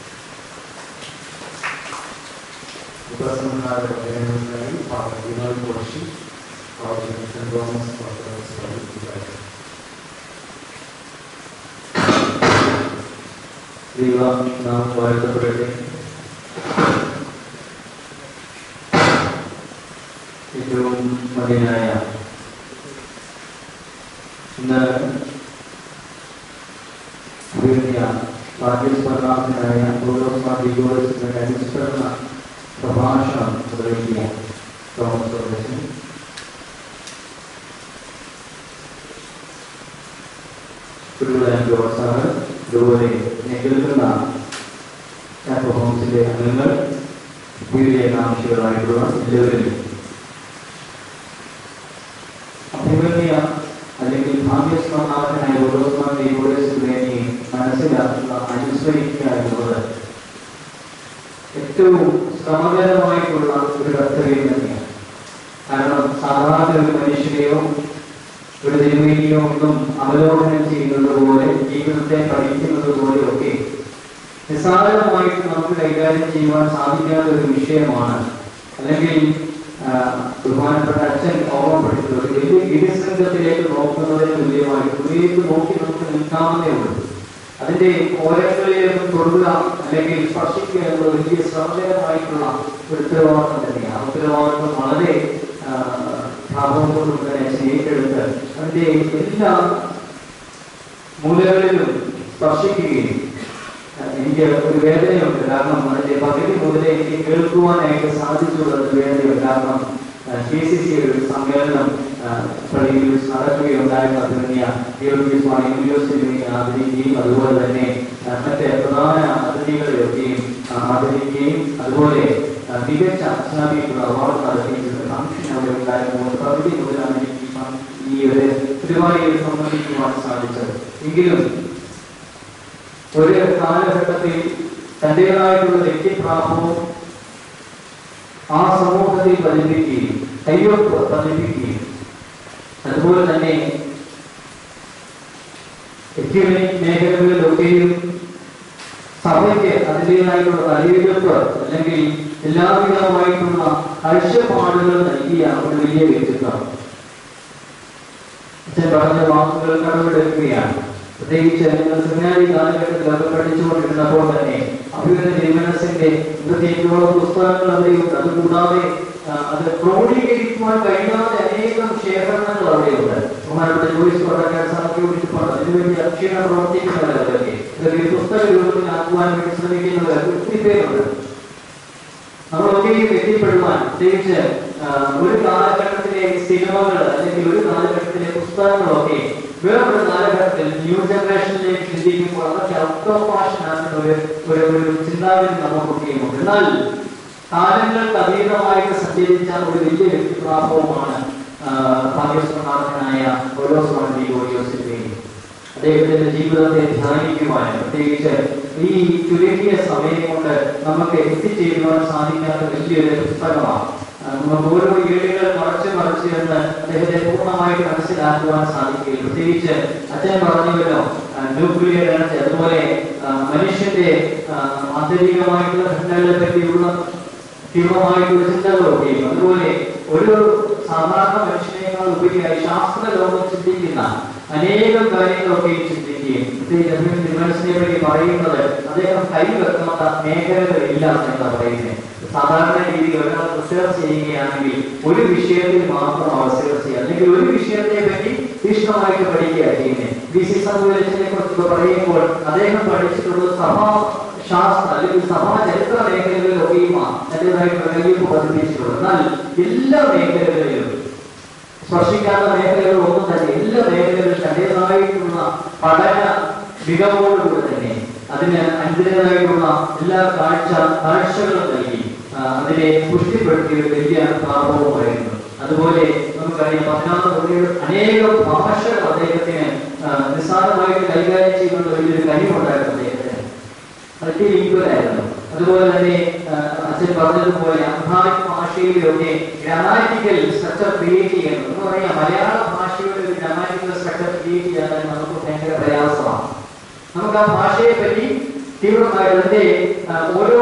ഉപസംഹാര പഠനങ്ങൾക്കായി father Vinod Koshy father saint Thomas orthodox പള്ളി വികാരി. ദൈവ നാം വാഴ്ത്തപ്പെടട്ടെ ഏറ്റവും മതിയായ ഇന്ന് ഉയർത്തിയ ഭാഗ്യസ്മരണാർത്ഥനായ പൂർവ്വസ്മാതിയുടെ അനുസ്മരണ പ്രഭാഷണം നിർവഹിക്കുക തോമസ് തോമസിന് കുരുവിളാൻ ജോസാറ് ഇതുപോലെ എന്നെ കേൾക്കുന്ന ചാപ്പ ഹോംസിലെ അംഗങ്ങൾ വീടിലെ ആവശ്യങ്ങളായിട്ടുള്ള എല്ലാവരും അഭിമന്യ അല്ലെങ്കിൽ ഭാഗ്യസ്മരണാഥനായ ഓരോസ്മാന്റെ യുവരസുവേനെ മനസ്സിലാക്കുക അനുസ്മരിക്കുക എന്നുള്ളത് ഏറ്റവും ശ്രമകരമായിട്ടുള്ള ഒരു കർത്തവ്യം തന്നെയാണ് കാരണം സാധാരണ ഒരു മനുഷ്യനെയോ ഒരു തിരുമേനിയോ ഒന്നും അവലോകനം ചെയ്യുന്നത് പോലെ ജീവിതത്തെ പഠിക്കുന്നത് പോലെയൊക്കെ നിസ്സാരമായിട്ട് നമുക്ക് കൈകാര്യം ചെയ്യുവാൻ സാധിക്കാത്ത ഒരു വിഷയമാണ് അല്ലെങ്കിൽ ആ, ബഹുമാനപ്പെട്ട അച്ഛൻ ഓർമ്മപ്പെടുത്തുന്നത് ഒരു വലിയ ഗിരിസംഘത്തിലേക്ക് നോക്കുന്നതിന് തുല്യമായിട്ട് ഉള്ളിലേക്ക് നോക്കി നമുക്ക് നിൽക്കാവുന്നേ ഉള്ളൂ അതിന്റെ ഓരങ്ങളിലേക്ക് തൊടുക അല്ലെങ്കിൽ സ്പർശിക്കുക എന്നത് വലിയ ശ്രമകരമായിട്ടുള്ള ഒരു ഉത്തരവാദിത്വം തന്നെയാണ് ആ ഉത്തരവാദിത്വം വളരെ ആ, ഭാവത്തോടും തന്നെ ഏറ്റെടുത്ത് അതിന്റെ എല്ലാ മൂലകളിലും സ്പർശിക്കുകയും ആ, എനിക്ക് ഒരു വേദനയുണ്ട് കാരണം അതിന്റെ പകുതി മുതലേ എനിക്ക് കേൾക്കുവാനായിട്ട് സാധിച്ചുള്ളത് വേദനയുണ്ട് കാരണം കെ സി സി ഒരു സമ്മേളനം ആ, പള്ളിയിൽ വെച്ച് നടക്കുകയുണ്ടായിരുന്നു അതിനെ ദേവകി സ്വാമി യൂണിവേഴ്സിറ്റിയെ ആദരിക്കുകയും അതുപോലെ തന്നെ ആ, മറ്റ് പ്രധാന അതിഥികളെയൊക്കെയും ആ, ആദരിക്കുകയും അതുപോലെ ആ, മികച്ച അധ്യാപിക അവാർഡ് നൽകിയിട്ടുള്ള ഫംഗ്ഷൻ അവിടെ ഉണ്ടായിരുന്നു പകുതി മുതലാണ് എനിക്ക് ഈ ഫം- ഈ ഒരു പരിപാടിയിൽ സംബന്ധിക്കുവാൻ സാധിച്ചത് എങ്കിലും ഒരു കാലഘട്ടത്തിൽ തന്റേതായിട്ടുള്ള വ്യക്തിപ്രാപവും ആ സമൂഹത്തിൽ പതിപ്പിക്കുകയും കയ്യൊപ്പ് പതിപ്പിക്കുകയും അതുപോലെ തന്നെ എക്യുമെനിക് മേഖലകളിലൊക്കെയും സഭയ്ക്ക് അതിൻ്റെതായിട്ടുള്ള തലയെടുപ്പ് അല്ലെങ്കിൽ എല്ലാവിധമായിട്ടുള്ള കാഴ്ചപ്പാടുകൾ നൽകിയ ഒരു വലിയ വ്യക്തിത്വം അച്ഛൻ പറഞ്ഞ വാക്കുകൾ കടമെടുക്കുകയാണ് പ്രത്യേകിച്ച് നിങ്ങൾ സെമിനാരി കാലഘട്ടത്തിൽ അത് പഠിച്ചുകൊണ്ടിരുന്നപ്പോൾ തന്നെ അഭിവൃദ്ധ ജീവനസിന്റെ ഇരുപത്തിയേഴോളം പുസ്തകങ്ങൾ അവിടെയുണ്ട് അതുകൂടാതെ ആ, അത് ക്രോഡീകരിക്കുവാൻ കഴിയാതെ അനേകം ശേഖരണങ്ങൾ അവിടെയുണ്ട് ബഹുമാനപ്പെട്ട ജോയിസ് കൊണ്ടക്കാൻ സമർപ്പിച്ചിട്ടുണ്ട് അതിനുവേണ്ടി അക്ഷീണ പ്രവർത്തിക്കുന്നവരൊക്കെ ഇതൊക്കെ ഈ പുസ്തക രൂപത്തിലാക്കുവാൻ വേണ്ടി ശ്രമിക്കുന്നവർ ഒത്തിരി പേരുണ്ട് നമ്മളൊക്കെ എത്തിപ്പെടുവാൻ പ്രത്യേകിച്ച് ആ, ഒരു കാലഘട്ടത്തിലെ സിനിമകൾ അല്ലെങ്കിൽ ഒരു കാലഘട്ടത്തിലെ പുസ്തകങ്ങളൊക്കെ വേറൊരു കാലഘട്ടത്തിൽ ന്യൂ ജനറേഷനിലേക്ക് ചിന്തിക്കുമ്പോൾ അതൊക്കെ ഔട്ട് ഓഫ് ഫാഷൻ ആകുന്ന ഒരു ഒരു ഒരു ചിന്താഗതി നമുക്കൊക്കെയുമുണ്ട് എന്നാൽ കാലങ്ങൾക്ക് അതീതമായിട്ട് സഞ്ചരിച്ച ഒരു വലിയ വ്യക്തിപ്രാപവുമാണ് ഭാഗ്യസ്വനാഥനായ ഓരോ സ്വാമി ഓരിയോസിന്റെ അദ്ദേഹത്തിന്റെ ജീവിതത്തെ ധ്യാനിക്കുവാൻ പ്രത്യേകിച്ച് ഈ ചുരുങ്ങിയ സമയം കൊണ്ട് നമുക്ക് എത്തിച്ചേരുവാൻ സാധിക്കാത്ത വലിയൊരു പുസ്തകമാണ് ആ, നമുക്ക് ഓരോ ഏടുകൾ മറച്ച് മറച്ച് എന്ന് അദ്ദേഹത്തെ പൂർണ്ണമായിട്ട് മനസ്സിലാക്കുവാൻ സാധിക്കുകയും പ്രത്യേകിച്ച് അച്ഛൻ പറഞ്ഞുവല്ലോ ന്യൂക്ലിയർ എനർജി അതുപോലെ ആ, മനുഷ്യന്റെ ആ, ആന്തരികമായിട്ടുള്ള ഘടനകളെ പറ്റിയുള്ള തീവ്രമായിട്ടുള്ള ചിന്തകളൊക്കെയും അതുപോലെ ഒരു സാധാരണ മനുഷ്യനേക്കാൾ ഉപരിയായി ശാസ്ത്ര ലോകം ചിന്തിക്കുന്ന അനേകം കാര്യങ്ങളൊക്കെയും ചിന്തിക്കുകയും പ്രത്യേകിച്ച് അദ്ദേഹം നിമനസിനെ പറ്റി പറയുന്നത് അദ്ദേഹം കൈവെക്കാത്ത മേഖലകളില്ല എന്നാണ് പറയുന്നത് സാധാരണ രീതിയിൽ ഒരാൾ റിസർച്ച് ചെയ്യുകയാണെങ്കിൽ ഒരു വിഷയത്തിൽ മാത്രം അവർ റിസർച്ച് ചെയ്യുക അല്ലെങ്കിൽ ഒരു വിഷയത്തെ പറ്റി തീക്ഷ്ണമായിട്ട് പഠിക്കുക ചെയ്യുന്നത് ബി സി സംഭവിച്ചതിനെ കുറിച്ച് പറയുമ്പോൾ അദ്ദേഹം പഠിച്ചിട്ടുള്ളത് സഭാ ശാസ്ത്ര അല്ലെങ്കിൽ സഭാ ചരിത്ര മേഖലകളിലൊക്കെയുമാണ് അതിൻ്റെതായിട്ട് വലിയ പതിപ്പിച്ചിട്ടുള്ളത് എന്നാൽ എല്ലാ മേഖലകളിലും സ്പർശിക്കാത്ത മേഖലകൾ ഒന്നും തന്നെ എല്ലാ മേഖലകളിലും തന്റേതായിട്ടുള്ള പഠന മികവോടുകൂടി തന്നെ അതിന് അതിൻ്റെതായിട്ടുള്ള എല്ലാ കാഴ്ച കാഴ്ചകളും നൽകി ആ, അതിനെ പുഷ്ടിപ്പെടുത്തിയ ഒരു വലിയ ഭാവവുമായിരുന്നു അതുപോലെ നമുക്കറിയാം പതിനാറ് കോടിയുടെ അനേകം ഭാഷകൾ അദ്ദേഹത്തിന് ആ, നിസ്സാരമായിട്ട് കൈകാര്യം ചെയ്യുന്ന വലിയൊരു കഴിവുണ്ടായിരുന്നു അദ്ദേഹത്തിന് മൾട്ടിലിംഗ്വലായിരുന്നു അതുപോലെ തന്നെ ആ, അച്ഛൻ പറഞ്ഞതുപോലെ അബ്രാമിക് ഭാഷയിലൊക്കെ ഗ്രാമാറ്റിക്കൽ സ്ട്രക്ചർ ക്രിയേറ്റ് ചെയ്യണം എന്ന് പറയാം മലയാള ഭാഷയുടെ ഒരു ഗ്രാമാറ്റിക്കൽ സ്ട്രക്ചർ ക്രിയേറ്റ് ചെയ്യാൻ നമുക്ക് ഭയങ്കര പ്രയാസമാണ് നമുക്ക് ആ ഭാഷയെ പറ്റി തീവ്രമായി അതിന്റെ ആ, ഓരോ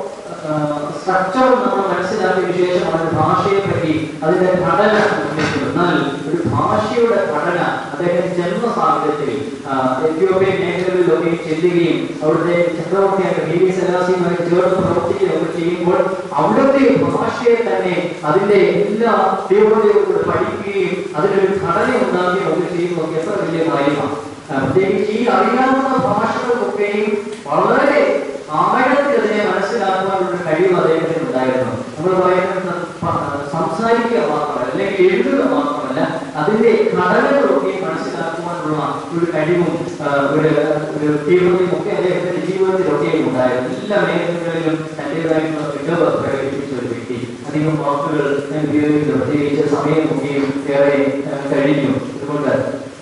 സ്ട്രക്ചറും നമ്മൾ മനസ്സിലാക്കിയ ശേഷമാണ് ഒരു ഭാഷയെ പറ്റി അതിന്റെ പഠനം ഉദ്ദേശിക്കുന്നത് എന്നാൽ ഒരു ഭാഷയുടെ പഠന അത് അദ്ദേഹം ജന്മ സാഹചര്യത്തിൽ ആ, എത്യോപ്യൻ മേഖലകളിലൊക്കെ ചെല്ലുകയും അവിടുത്തെ ചക്രവർത്തിയായ ബി വി സലാസിയുമായി ചേർന്ന് പ്രവർത്തിക്കുകയൊക്കെ ചെയ്യുമ്പോൾ അവിടുത്തെ ഭാഷയെ തന്നെ അതിന്റെ എല്ലാ തീവ്രതയും കൂടെ പഠിക്കുകയും അതിനൊരു ഘടന ഉണ്ടാക്കുകയും ഒക്കെ ചെയ്യുന്നതൊക്കെ എത്ര വലിയ കാര്യമാണ് ആ, പ്രത്യേകിച്ച് ഈ അറിയാവുന്ന ഭാഷകൾക്കൊക്കെയും വളരെ ആഴത്തിൽ അതിനെ മനസ്സിലാക്കുവാനുള്ള കഴിവ് അദ്ദേഹത്തിന് ഉണ്ടായിരുന്നു നമ്മൾ പറയുന്നത് പ- സംസാരിക്കുക മാത്രമല്ല അല്ലെങ്കിൽ എഴുതുക മാത്രമല്ല അതിന്റെ ഘടനകളൊക്കെ മനസ്സിലാക്കുവാനുള്ള ഒരു കഴിവും ആ, ഒരു ഒരു തീവ്രതയും ഒക്കെ അദ്ദേഹത്തിന്റെ ജീവിതത്തിലൊക്കെ ഉണ്ടായിരുന്നു എല്ലാ മേഖലകളിലും തന്റേതായിട്ടുള്ള മികവ് പ്രകടിപ്പിച്ച ഒരു വ്യക്തി അധികം വാക്കുകൾ ഞാൻ ഉപയോഗിക്കുന്നു പ്രത്യേകിച്ച് സമയമൊക്കെയും ഏറെ ആ, കഴിഞ്ഞു അതുകൊണ്ട്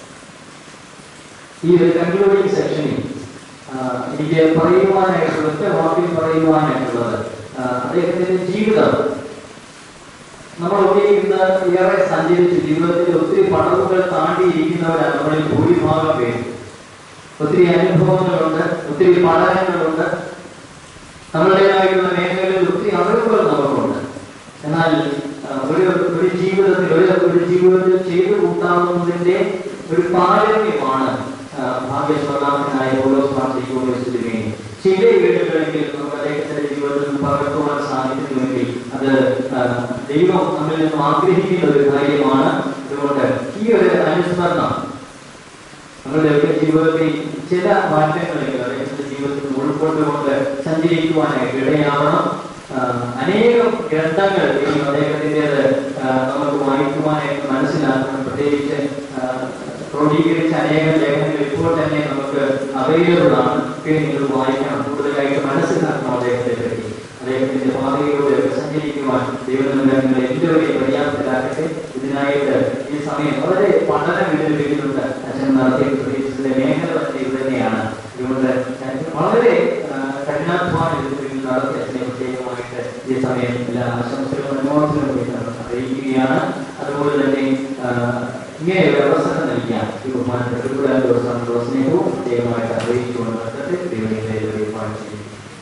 ഈ ഒരു കൺക്ലൂഡിംഗ് സെക്ഷനിൽ എനിക്ക് പറയുവാനായിട്ടുള്ള ഒറ്റ വാക്കിൽ പറയുവാനായിട്ടുള്ളത് ആ, അദ്ദേഹത്തിന്റെ ജീവിതം നമ്മളൊക്കെ ഇന്ന് ഏറെ സഞ്ചരിച്ച് ജീവിതത്തിൽ ഒത്തിരി പടവുകൾ താണ്ടിയിരിക്കുന്നവരാണ് നമ്മളിൽ ഭൂരിഭാഗം പേര് ഒത്തിരി അനുഭവങ്ങളുണ്ട് ഒത്തിരി പഠനങ്ങളുണ്ട് നമ്മളുടേതായിട്ടുള്ള മേഖലകളിൽ ഒത്തിരി അറിവുകൾ നമുക്കുണ്ട് എന്നാൽ ആ, ഒരു ഒരു ജീവിതത്തിൽ ഒരു ഒരു ജീവിതത്തിൽ ചെയ്തു കൂട്ടാവുന്നതിന്റെ ഒരു പാരമ്യമാണ് ആ, ഭാഗ്യസ്വർണ്ണാഥനായ ഓരോ സ്വാർത്ഥിക്കുകയും ചില വീടുകളെങ്കിൽ നമുക്ക് അദ്ദേഹത്തിന്റെ ജീവിതത്തിൽ നിന്ന് പകർത്തുവാൻ സാധിക്കുന്നുവെങ്കിൽ അത് ആ, ദൈവം നമ്മിൽ നിന്നും ആഗ്രഹിക്കുന്ന ഒരു കാര്യമാണ് അതുകൊണ്ട് ഈ ഒരു അനുസ്മരണം നമ്മളുടെയൊക്കെ ജീവിതത്തിൽ ചില മാറ്റങ്ങളെങ്കിലും അദ്ദേഹത്തിന്റെ ജീവിതത്തിൽ ഉൾക്കൊണ്ടുകൊണ്ട് സഞ്ചരിക്കുവാനായിട്ട് ഇടയാവണം ആ, അനേകം ഗ്രന്ഥങ്ങൾ ഇനി അദ്ദേഹത്തിൻ്റെത് നമുക്ക് വായിക്കുവാനായിട്ട് മനസ്സിലാക്കണം പ്രത്യേകിച്ച് ആ, ക്രോഡീകരിച്ച അനേകം ലേഖനങ്ങൾ ഇപ്പോൾ തന്നെ നമുക്ക് അവൈലബിൾ ആണ് ഒക്കെ നിങ്ങൾ വായിക്കണം കൂടുതലായിട്ട് മനസ്സിലാക്കണം അദ്ദേഹത്തെ പറ്റി അദ്ദേഹത്തിന്റെ പാതയിലൂടെ ഒക്കെ സഞ്ചരിക്കുവാൻ ദൈവം നിങ്ങൾ എല്ലാവരെയും പര്യാപ്തരാക്കട്ടെ ഇതിനായിട്ട് ഈ സമയം വളരെ പഠനം ഇതിൽ വരുന്നുണ്ട് അച്ഛൻ നടത്തിയ പ്രദേശത്തിന്റെ മേഖല തന്നെ ഇത് തന്നെയാണ് അതുകൊണ്ട് ഞാൻ വളരെ ആ, കഠിനാധ്വാനം ഇതിൽ നിന്ന് നടത്തി അച്ഛനെ പ്രത്യേകമായിട്ട് ഈ സമയം എല്ലാ ആശംസകളും അനുഭവത്തിനും വേണ്ടി അറിയിക്കുകയാണ് അതുപോലെ തന്നെ ആ, ഇങ്ങനെ ഒരു അവസരം നൽകിയ ഈ ബഹുമാനപ്പെട്ട തിരുവിതാംകൂർ ദിവസമുള്ള സ്നേഹവും പ്രത്യേകമായിട്ട് അറിയിച്ചുകൊണ്ട് നിർത്തട്ടെ ദൈവം എല്ലാവരെയും പാടിച്ചു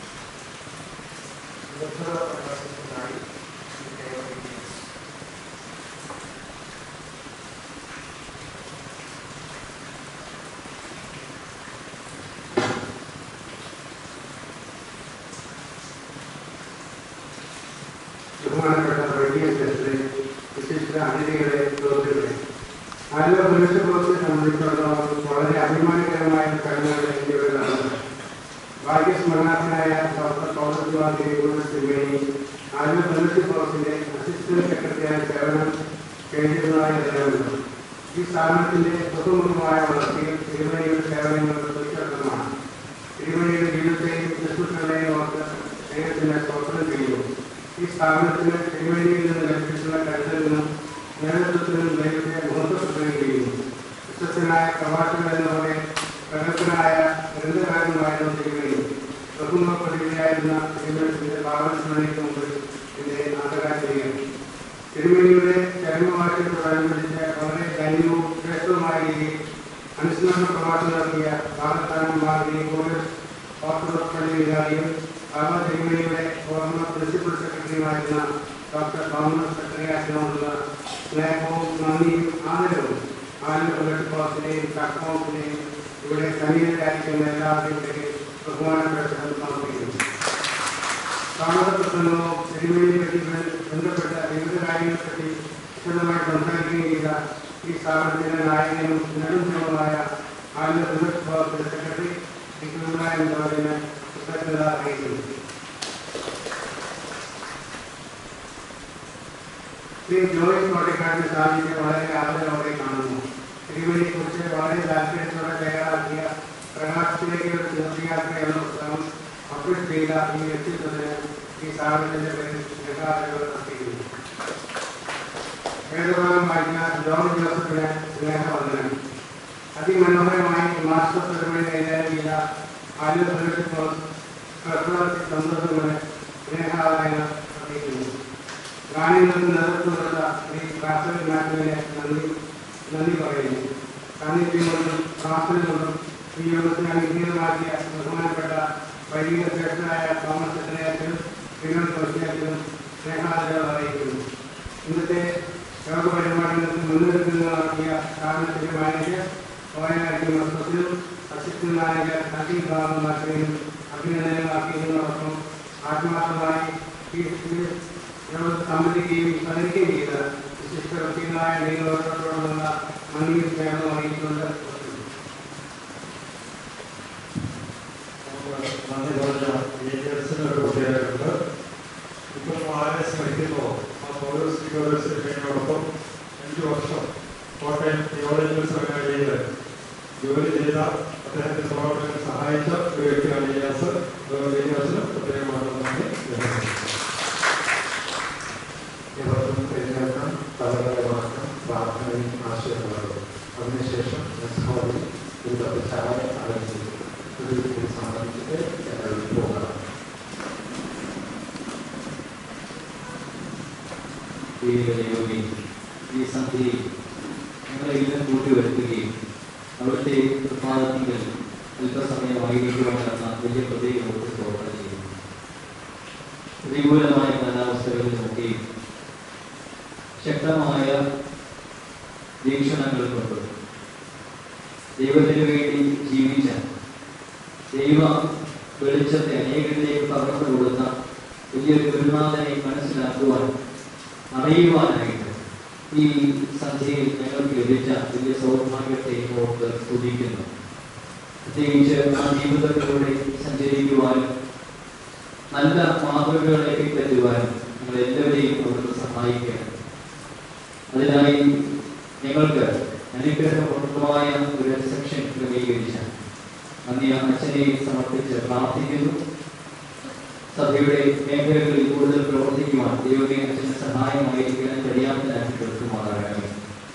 ബഹുമാനപ്പെട്ട വലിയ സെക്രട്ടറി വിശിഷ്ട അതിഥികളെ സുഹൃത്തുക്കളെ ആലുവ പുരുഷ കോഴ്സിനെ സംബന്ധിച്ചിടത്തോളം വളരെ അഭിമാനകരമായ ഒരു ചടങ്ങാണ് ഇന്ത്യയുടെ നടന്നത് ഭാഗ്യസ്മരണാർത്ഥനായ ഡോക്ടർ പൗരസ്വാമി യൂണിവേഴ്സിറ്റി ആലുവ പുരുഷ കോഴ്സിന്റെ അസിസ്റ്റന്റ് സെക്രട്ടറിയായ സേവനം കഴിഞ്ഞിരുന്നതായി അറിയാമല്ലോ ഈ സ്ഥാപനത്തിന്റെ സ്വതന്ത്രമായ വളർച്ചയിൽ തിരുമണിയുടെ സേവനങ്ങൾ പ്രതികരണമാണ് തിരുമണിയുടെ ജീവിതത്തെയും ശുശ്രൂഷകളെയും ഓർത്ത് ദൈവത്തിന് സ്തോത്രം ചെയ്യുന്നു ഈ സ്ഥാപനത്തിന് തിരുവഴിയിൽ നിന്ന് ലഭിച്ചിട്ടുള്ള കരുതലിനും നേതൃത്വത്തിനും ദൈവത്തെ മഹത്വപ്പെടുത്തുകയും ചെയ്യുന്നു വിശ്വസനായ പ്രഭാഷകൻ എന്ന പോലെ പ്രഗത്ഭനായ ഗ്രന്ഥകാരനുമായിരുന്നു തിരുവഴി ബഹുമുഖപ്രതിനിധിയായിരുന്ന തിരുവനന്തപുരത്തിന്റെ ഭാവസ്മരണയ്ക്ക് മുമ്പിൽ എന്റെ നാട്ടുകാരിയാണ് തിരുമണിയുടെ ചരമവാക്യത്തോടനുബന്ധിച്ച് വളരെ ധന്യവും ശ്രേഷ്ഠവുമായ രീതിയിൽ അനുസ്മരണ പ്രഭാഷണം നടത്തിയ പാകിസ്ഥാൻ മാർഗി പോലീസ് ഓർത്തഡോക്സ് പള്ളി വികാരിയും ബാബ തിരുമണിയുടെ ഓർമ്മ പ്രിൻസിപ്പൽ സെക്രട്ടറിയുമായിരുന്ന ഡോക്ടർ തോമസ് സെക്രട്ടറിയാറ്റിനോടുള്ള സ്നേഹവും നന്ദിയും ആദരവും ആലുവ പുലർപ്പാസിനെയും കർമ്മത്തിനെയും ഇവിടെ സന്നിഹിതരായിരിക്കുന്ന എല്ലാവരുടെയും പേരിൽ ബഹുമാനപ്പെട്ട സമർപ്പിക്കുന്നു താമസപ്രസംഗവും തിരുമണിയെ പറ്റി ബന്ധപ്പെട്ട വിവിധ കാര്യങ്ങളെപ്പറ്റി വിശദമായി സംസാരിക്കുകയും ചെയ്ത ഈ സ്ഥാപനത്തിന്റെ നായകനും നെടുംചുമമായ ആലുവ പുലർപ്പാസിന്റെ സെക്രട്ടറി എന്നവരിന് കൃതജ്ഞത അറിയിക്കുന്നു ശ്രീ ജോയിസ് കോട്ടക്കാടിന്റെ സാന്നിധ്യം വളരെ ആദരവോടെ കാണുന്നു തിരുവല്ലിയെ കുറിച്ച് വളരെ താല്പര്യത്തോടെ തയ്യാറാക്കിയ പ്രകാശത്തിലേക്ക് ഒരു തീർത്ഥയാത്ര എന്ന പുസ്തകം പബ്ലിഷ് ചെയ്ത ഈ വ്യക്തിത്വത്തിന് ഈ സ്ഥാപനത്തിന്റെ പേരിൽ സ്നേഹാദരവ് അർപ്പിക്കുന്നു വേദഭാഗം വായിക്കുന്ന ജോൺ ജോസഫിന് സ്നേഹവന്ദനം അതിമനോഹരമായി മാസ്റ്റർ പെരുമണി കൈകാര്യം ചെയ്ത ആലുവ പ്രദേശത്ത് പ്രസവത്തിൽ സന്തോഷങ്ങളെ സ്നേഹാദായ അറിയിക്കുന്നു ഗാനങ്ങൾക്ക് നേതൃത്വം കൊടുത്ത ശ്രീ കാസൽ മാത്യുവിനെ നന്ദി നന്ദി പറയുന്നു സാന്നിധ്യം കൊണ്ടും പ്രാർത്ഥന കൊണ്ടും ഈ യോഗത്തിന് അനുഗ്രഹമാക്കിയ ബഹുമാനപ്പെട്ട വൈദിക ശ്രേഷ്ഠനായ തോമസ് സെക്രട്ടറിയാറ്റിനും വിനോദ് പ്രസിഡന്റിനും സ്നേഹാദരവ് അറിയിക്കുന്നു ഇന്നത്തെ യോഗ പരിപാടികൾക്ക് മുൻനിർത്തുന്ന നടത്തിയ സ്ഥാനത്തിന് മാനേജർ ഓയാരിക്കും മൊത്തത്തിലും അസിസ്റ്റന്റ് മാനേജർ അഖിൽ ബാബു മാറ്റയും അഭിനന്ദനങ്ങൾ അറിയിക്കുന്നതോടൊപ്പം ആത്മാർത്ഥമായി ഈ യോഗത്തിൽ സംബന്ധിക്കുകയും സഹകരിക്കുകയും ചെയ്ത വിശിഷ്ട വ്യക്തികളായ നിങ്ങളോടൊപ്പമുള്ള നന്ദിയും സ്നേഹവും അറിയിച്ചുകൊണ്ട് നിർത്തുന്നു. നന്ദി പറഞ്ഞ ഏജൻസിന് ഒരു പ്രത്യേകതയുണ്ട് ഇപ്പോൾ ആരെ സ്മരിക്കുന്നു ആ പൗരസ്ത്രീ പൗരസ്ത്രീയോടൊപ്പം അഞ്ചു വർഷം കോട്ടയം തിയോളജിക്കൽ സെമിനാരിയിൽ ജോലി ചെയ്ത അദ്ദേഹത്തിന്റെ പ്രവർത്തകരെ സഹായിച്ച ഒരു വ്യക്തിയാണ് ഏജൻസ് ഏജൻസിന് പ്രത്യേകമായിട്ട് നന്ദി രേഖപ്പെടുത്തുന്നു. ഇവർക്കും പെരുമാറ്റം തലകരമാറ്റം പ്രാർത്ഥനയും ആശയങ്ങളും അതിനുശേഷം മെസ്ഹോളിൽ ഒരു കപ്പ് ചായ അറേഞ്ച് ചെയ്തു ഒരു വീട്ടിൽ സമ്മതിച്ചിട്ട് എല്ലാവരും പോകണം ദൈവയോഗി ഈ സന്ധ്യയിൽ ഞങ്ങളെല്ലാം കൂട്ടി വരുത്തുകയും അവിടുത്തെ പ്രഭാതത്തിൽ അല്പസമയമായിരിക്കുവാനെന്ന വലിയ പ്രത്യേകതയോട് സ്തോത്രം ചെയ്യുന്നു പ്രതികൂലമായ കാലാവസ്ഥകളിൽ നോക്കി ശക്തമായ വീക്ഷണങ്ങൾ കൊണ്ട് ദൈവത്തിന് വേണ്ടി ജീവിച്ച ദൈവ വെളിച്ചത്തെ അനേകരിലേക്ക് പകർന്നു കൊടുത്ത വലിയൊരു ഗുരുനാഥനെ മനസ്സിലാക്കുവാൻ അറിയുവാനായിട്ട് ഈ സന്ധ്യയിൽ ഞങ്ങൾക്ക് ലഭിച്ച വലിയ സൗഭാഗ്യത്തെ ഓർത്ത് സ്തുതിക്കുന്നു പ്രത്യേകിച്ച് ആ ജീവിതത്തിലൂടെ സഞ്ചരിക്കുവാനും നല്ല മാതൃകകളെ പിൻപറ്റുവാനും ഞങ്ങൾ എല്ലാവരെയും അവിടുന്ന് സഹായിക്കണം അതിനായി ഞങ്ങൾക്ക് അനുഗ്രഹപൂർവമായ ഒരു സെക്ഷൻ ക്രമീകരിച്ച നന്ദി അച്ഛനെ സമർപ്പിച്ച് പ്രാർത്ഥിക്കുന്നു സഭയുടെ മേഖലകളിൽ കൂടുതൽ പ്രവർത്തിക്കുവാൻ ദൈവമേ അച്ഛന് സഹായമായിരിക്കാൻ പര്യാപ്തനാക്കി തീർക്കുമാറാകണമേ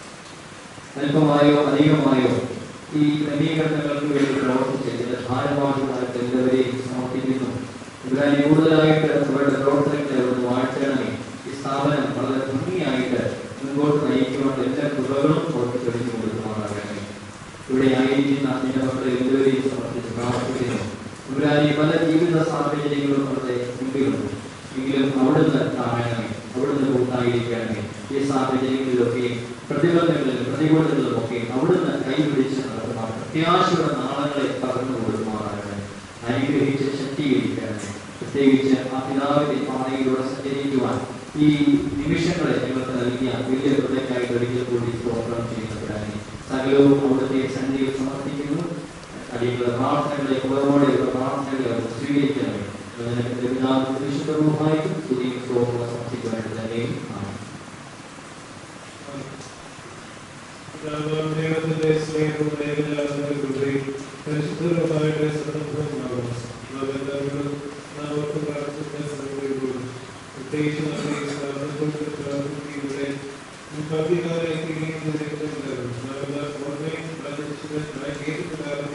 അല്പമായോ അധികമായോ ഈ ക്രമീകരണങ്ങൾക്ക് വേണ്ടി പ്രവർത്തിച്ച് ചില ഭാരവാഹികളായിട്ട് എല്ലാവരെയും സമർപ്പിക്കുന്നു ഇവരെ കൂടുതലായിട്ട് അവരുടെ പ്രവർത്തനങ്ങളെ അവിടുന്ന് വാഴ്ത്തണമേ ഈ സ്ഥാപനം വളരെ ഭംഗിയായിട്ട് മുൻപോട്ട് നയിക്കുവാൻ എല്ലാ കൃപകളും അവർക്ക് തെളിഞ്ഞു കൊടുക്കുമാറാകണമേ ഇവിടെ ആയിരിക്കുന്ന നിലമക്കളെ എല്ലാവരെയും സമർപ്പിച്ച് പ്രാർത്ഥിക്കുന്നു ഇവരായി പല ജീവിത സാഹചര്യങ്ങളും അവരുടെ മുമ്പിലുണ്ട് എങ്കിലും അവിടുന്ന് കാണണമേ അവിടുന്ന് കൂട്ടായിരിക്കണമേ ഈ സാഹചര്യങ്ങളിലൊക്കെ പ്രതിബന്ധങ്ങളിലും പ്രതികൂലങ്ങളിലും ഒക്കെ അവിടുന്ന് കൈപിടിച്ച് നടത്തുന്ന പ്രത്യാശയുടെ നാളങ്ങളെ പകർന്നു കൊടുക്കുമാറാകണമേ അനുഗ്രഹിച്ച് ശക്തീകരിക്കണമേ പ്രത്യേകിച്ച് ആ പിതാവിന്റെ പാതയിലൂടെ സഞ്ചരിക്കുവാൻ ഈ നിമിഷങ്ങളെ ഞങ്ങൾക്ക് നൽകിയ വലിയ കൃതയ്ക്കായിട്ട് ഒരിക്കൽ കൂടി സ്തോത്രം ചെയ്യുന്നവരാണ് സകലവും അവിടുത്തെ സന്നിധിയിൽ സമർപ്പിക്കുന്നു അടിയങ്ങളുടെ പ്രാർത്ഥനകളെ കുറവോടെയുള്ള പ്രാർത്ഥനകളെ അവർ സ്വീകരിക്കണമേ അതിനകത്ത് പിതാവ് വിശുദ്ധവുമായിട്ടും സ്തുതിയും സ്തോത്രവും സമർപ്പിക്കുവാനായിട്ട് തന്നെയും ആണ് ദൈവത്തിന്റെ സ്നേഹവും ദൈവജാലത്തിന്റെ കൃപയും പരിശുദ്ധരുമായിട്ട് സന്ദർഭമാകും നാമെല്ലാവരും നാം ഓർത്ത് പ്രാർത്ഥിക്കുന്ന സമയങ്ങളിലും പ്രത്യേകിച്ച് നമ്മുടെ ഈ സ്ഥാപനത്തോട് പ്രാർത്ഥിക്കുകയുടെ പദ്ധതികാരെ നാമെല്ലാം ഓർമ്മയും പ്രാർത്ഥിച്ചത് കേട്ടിട്ടുണ്ടാകും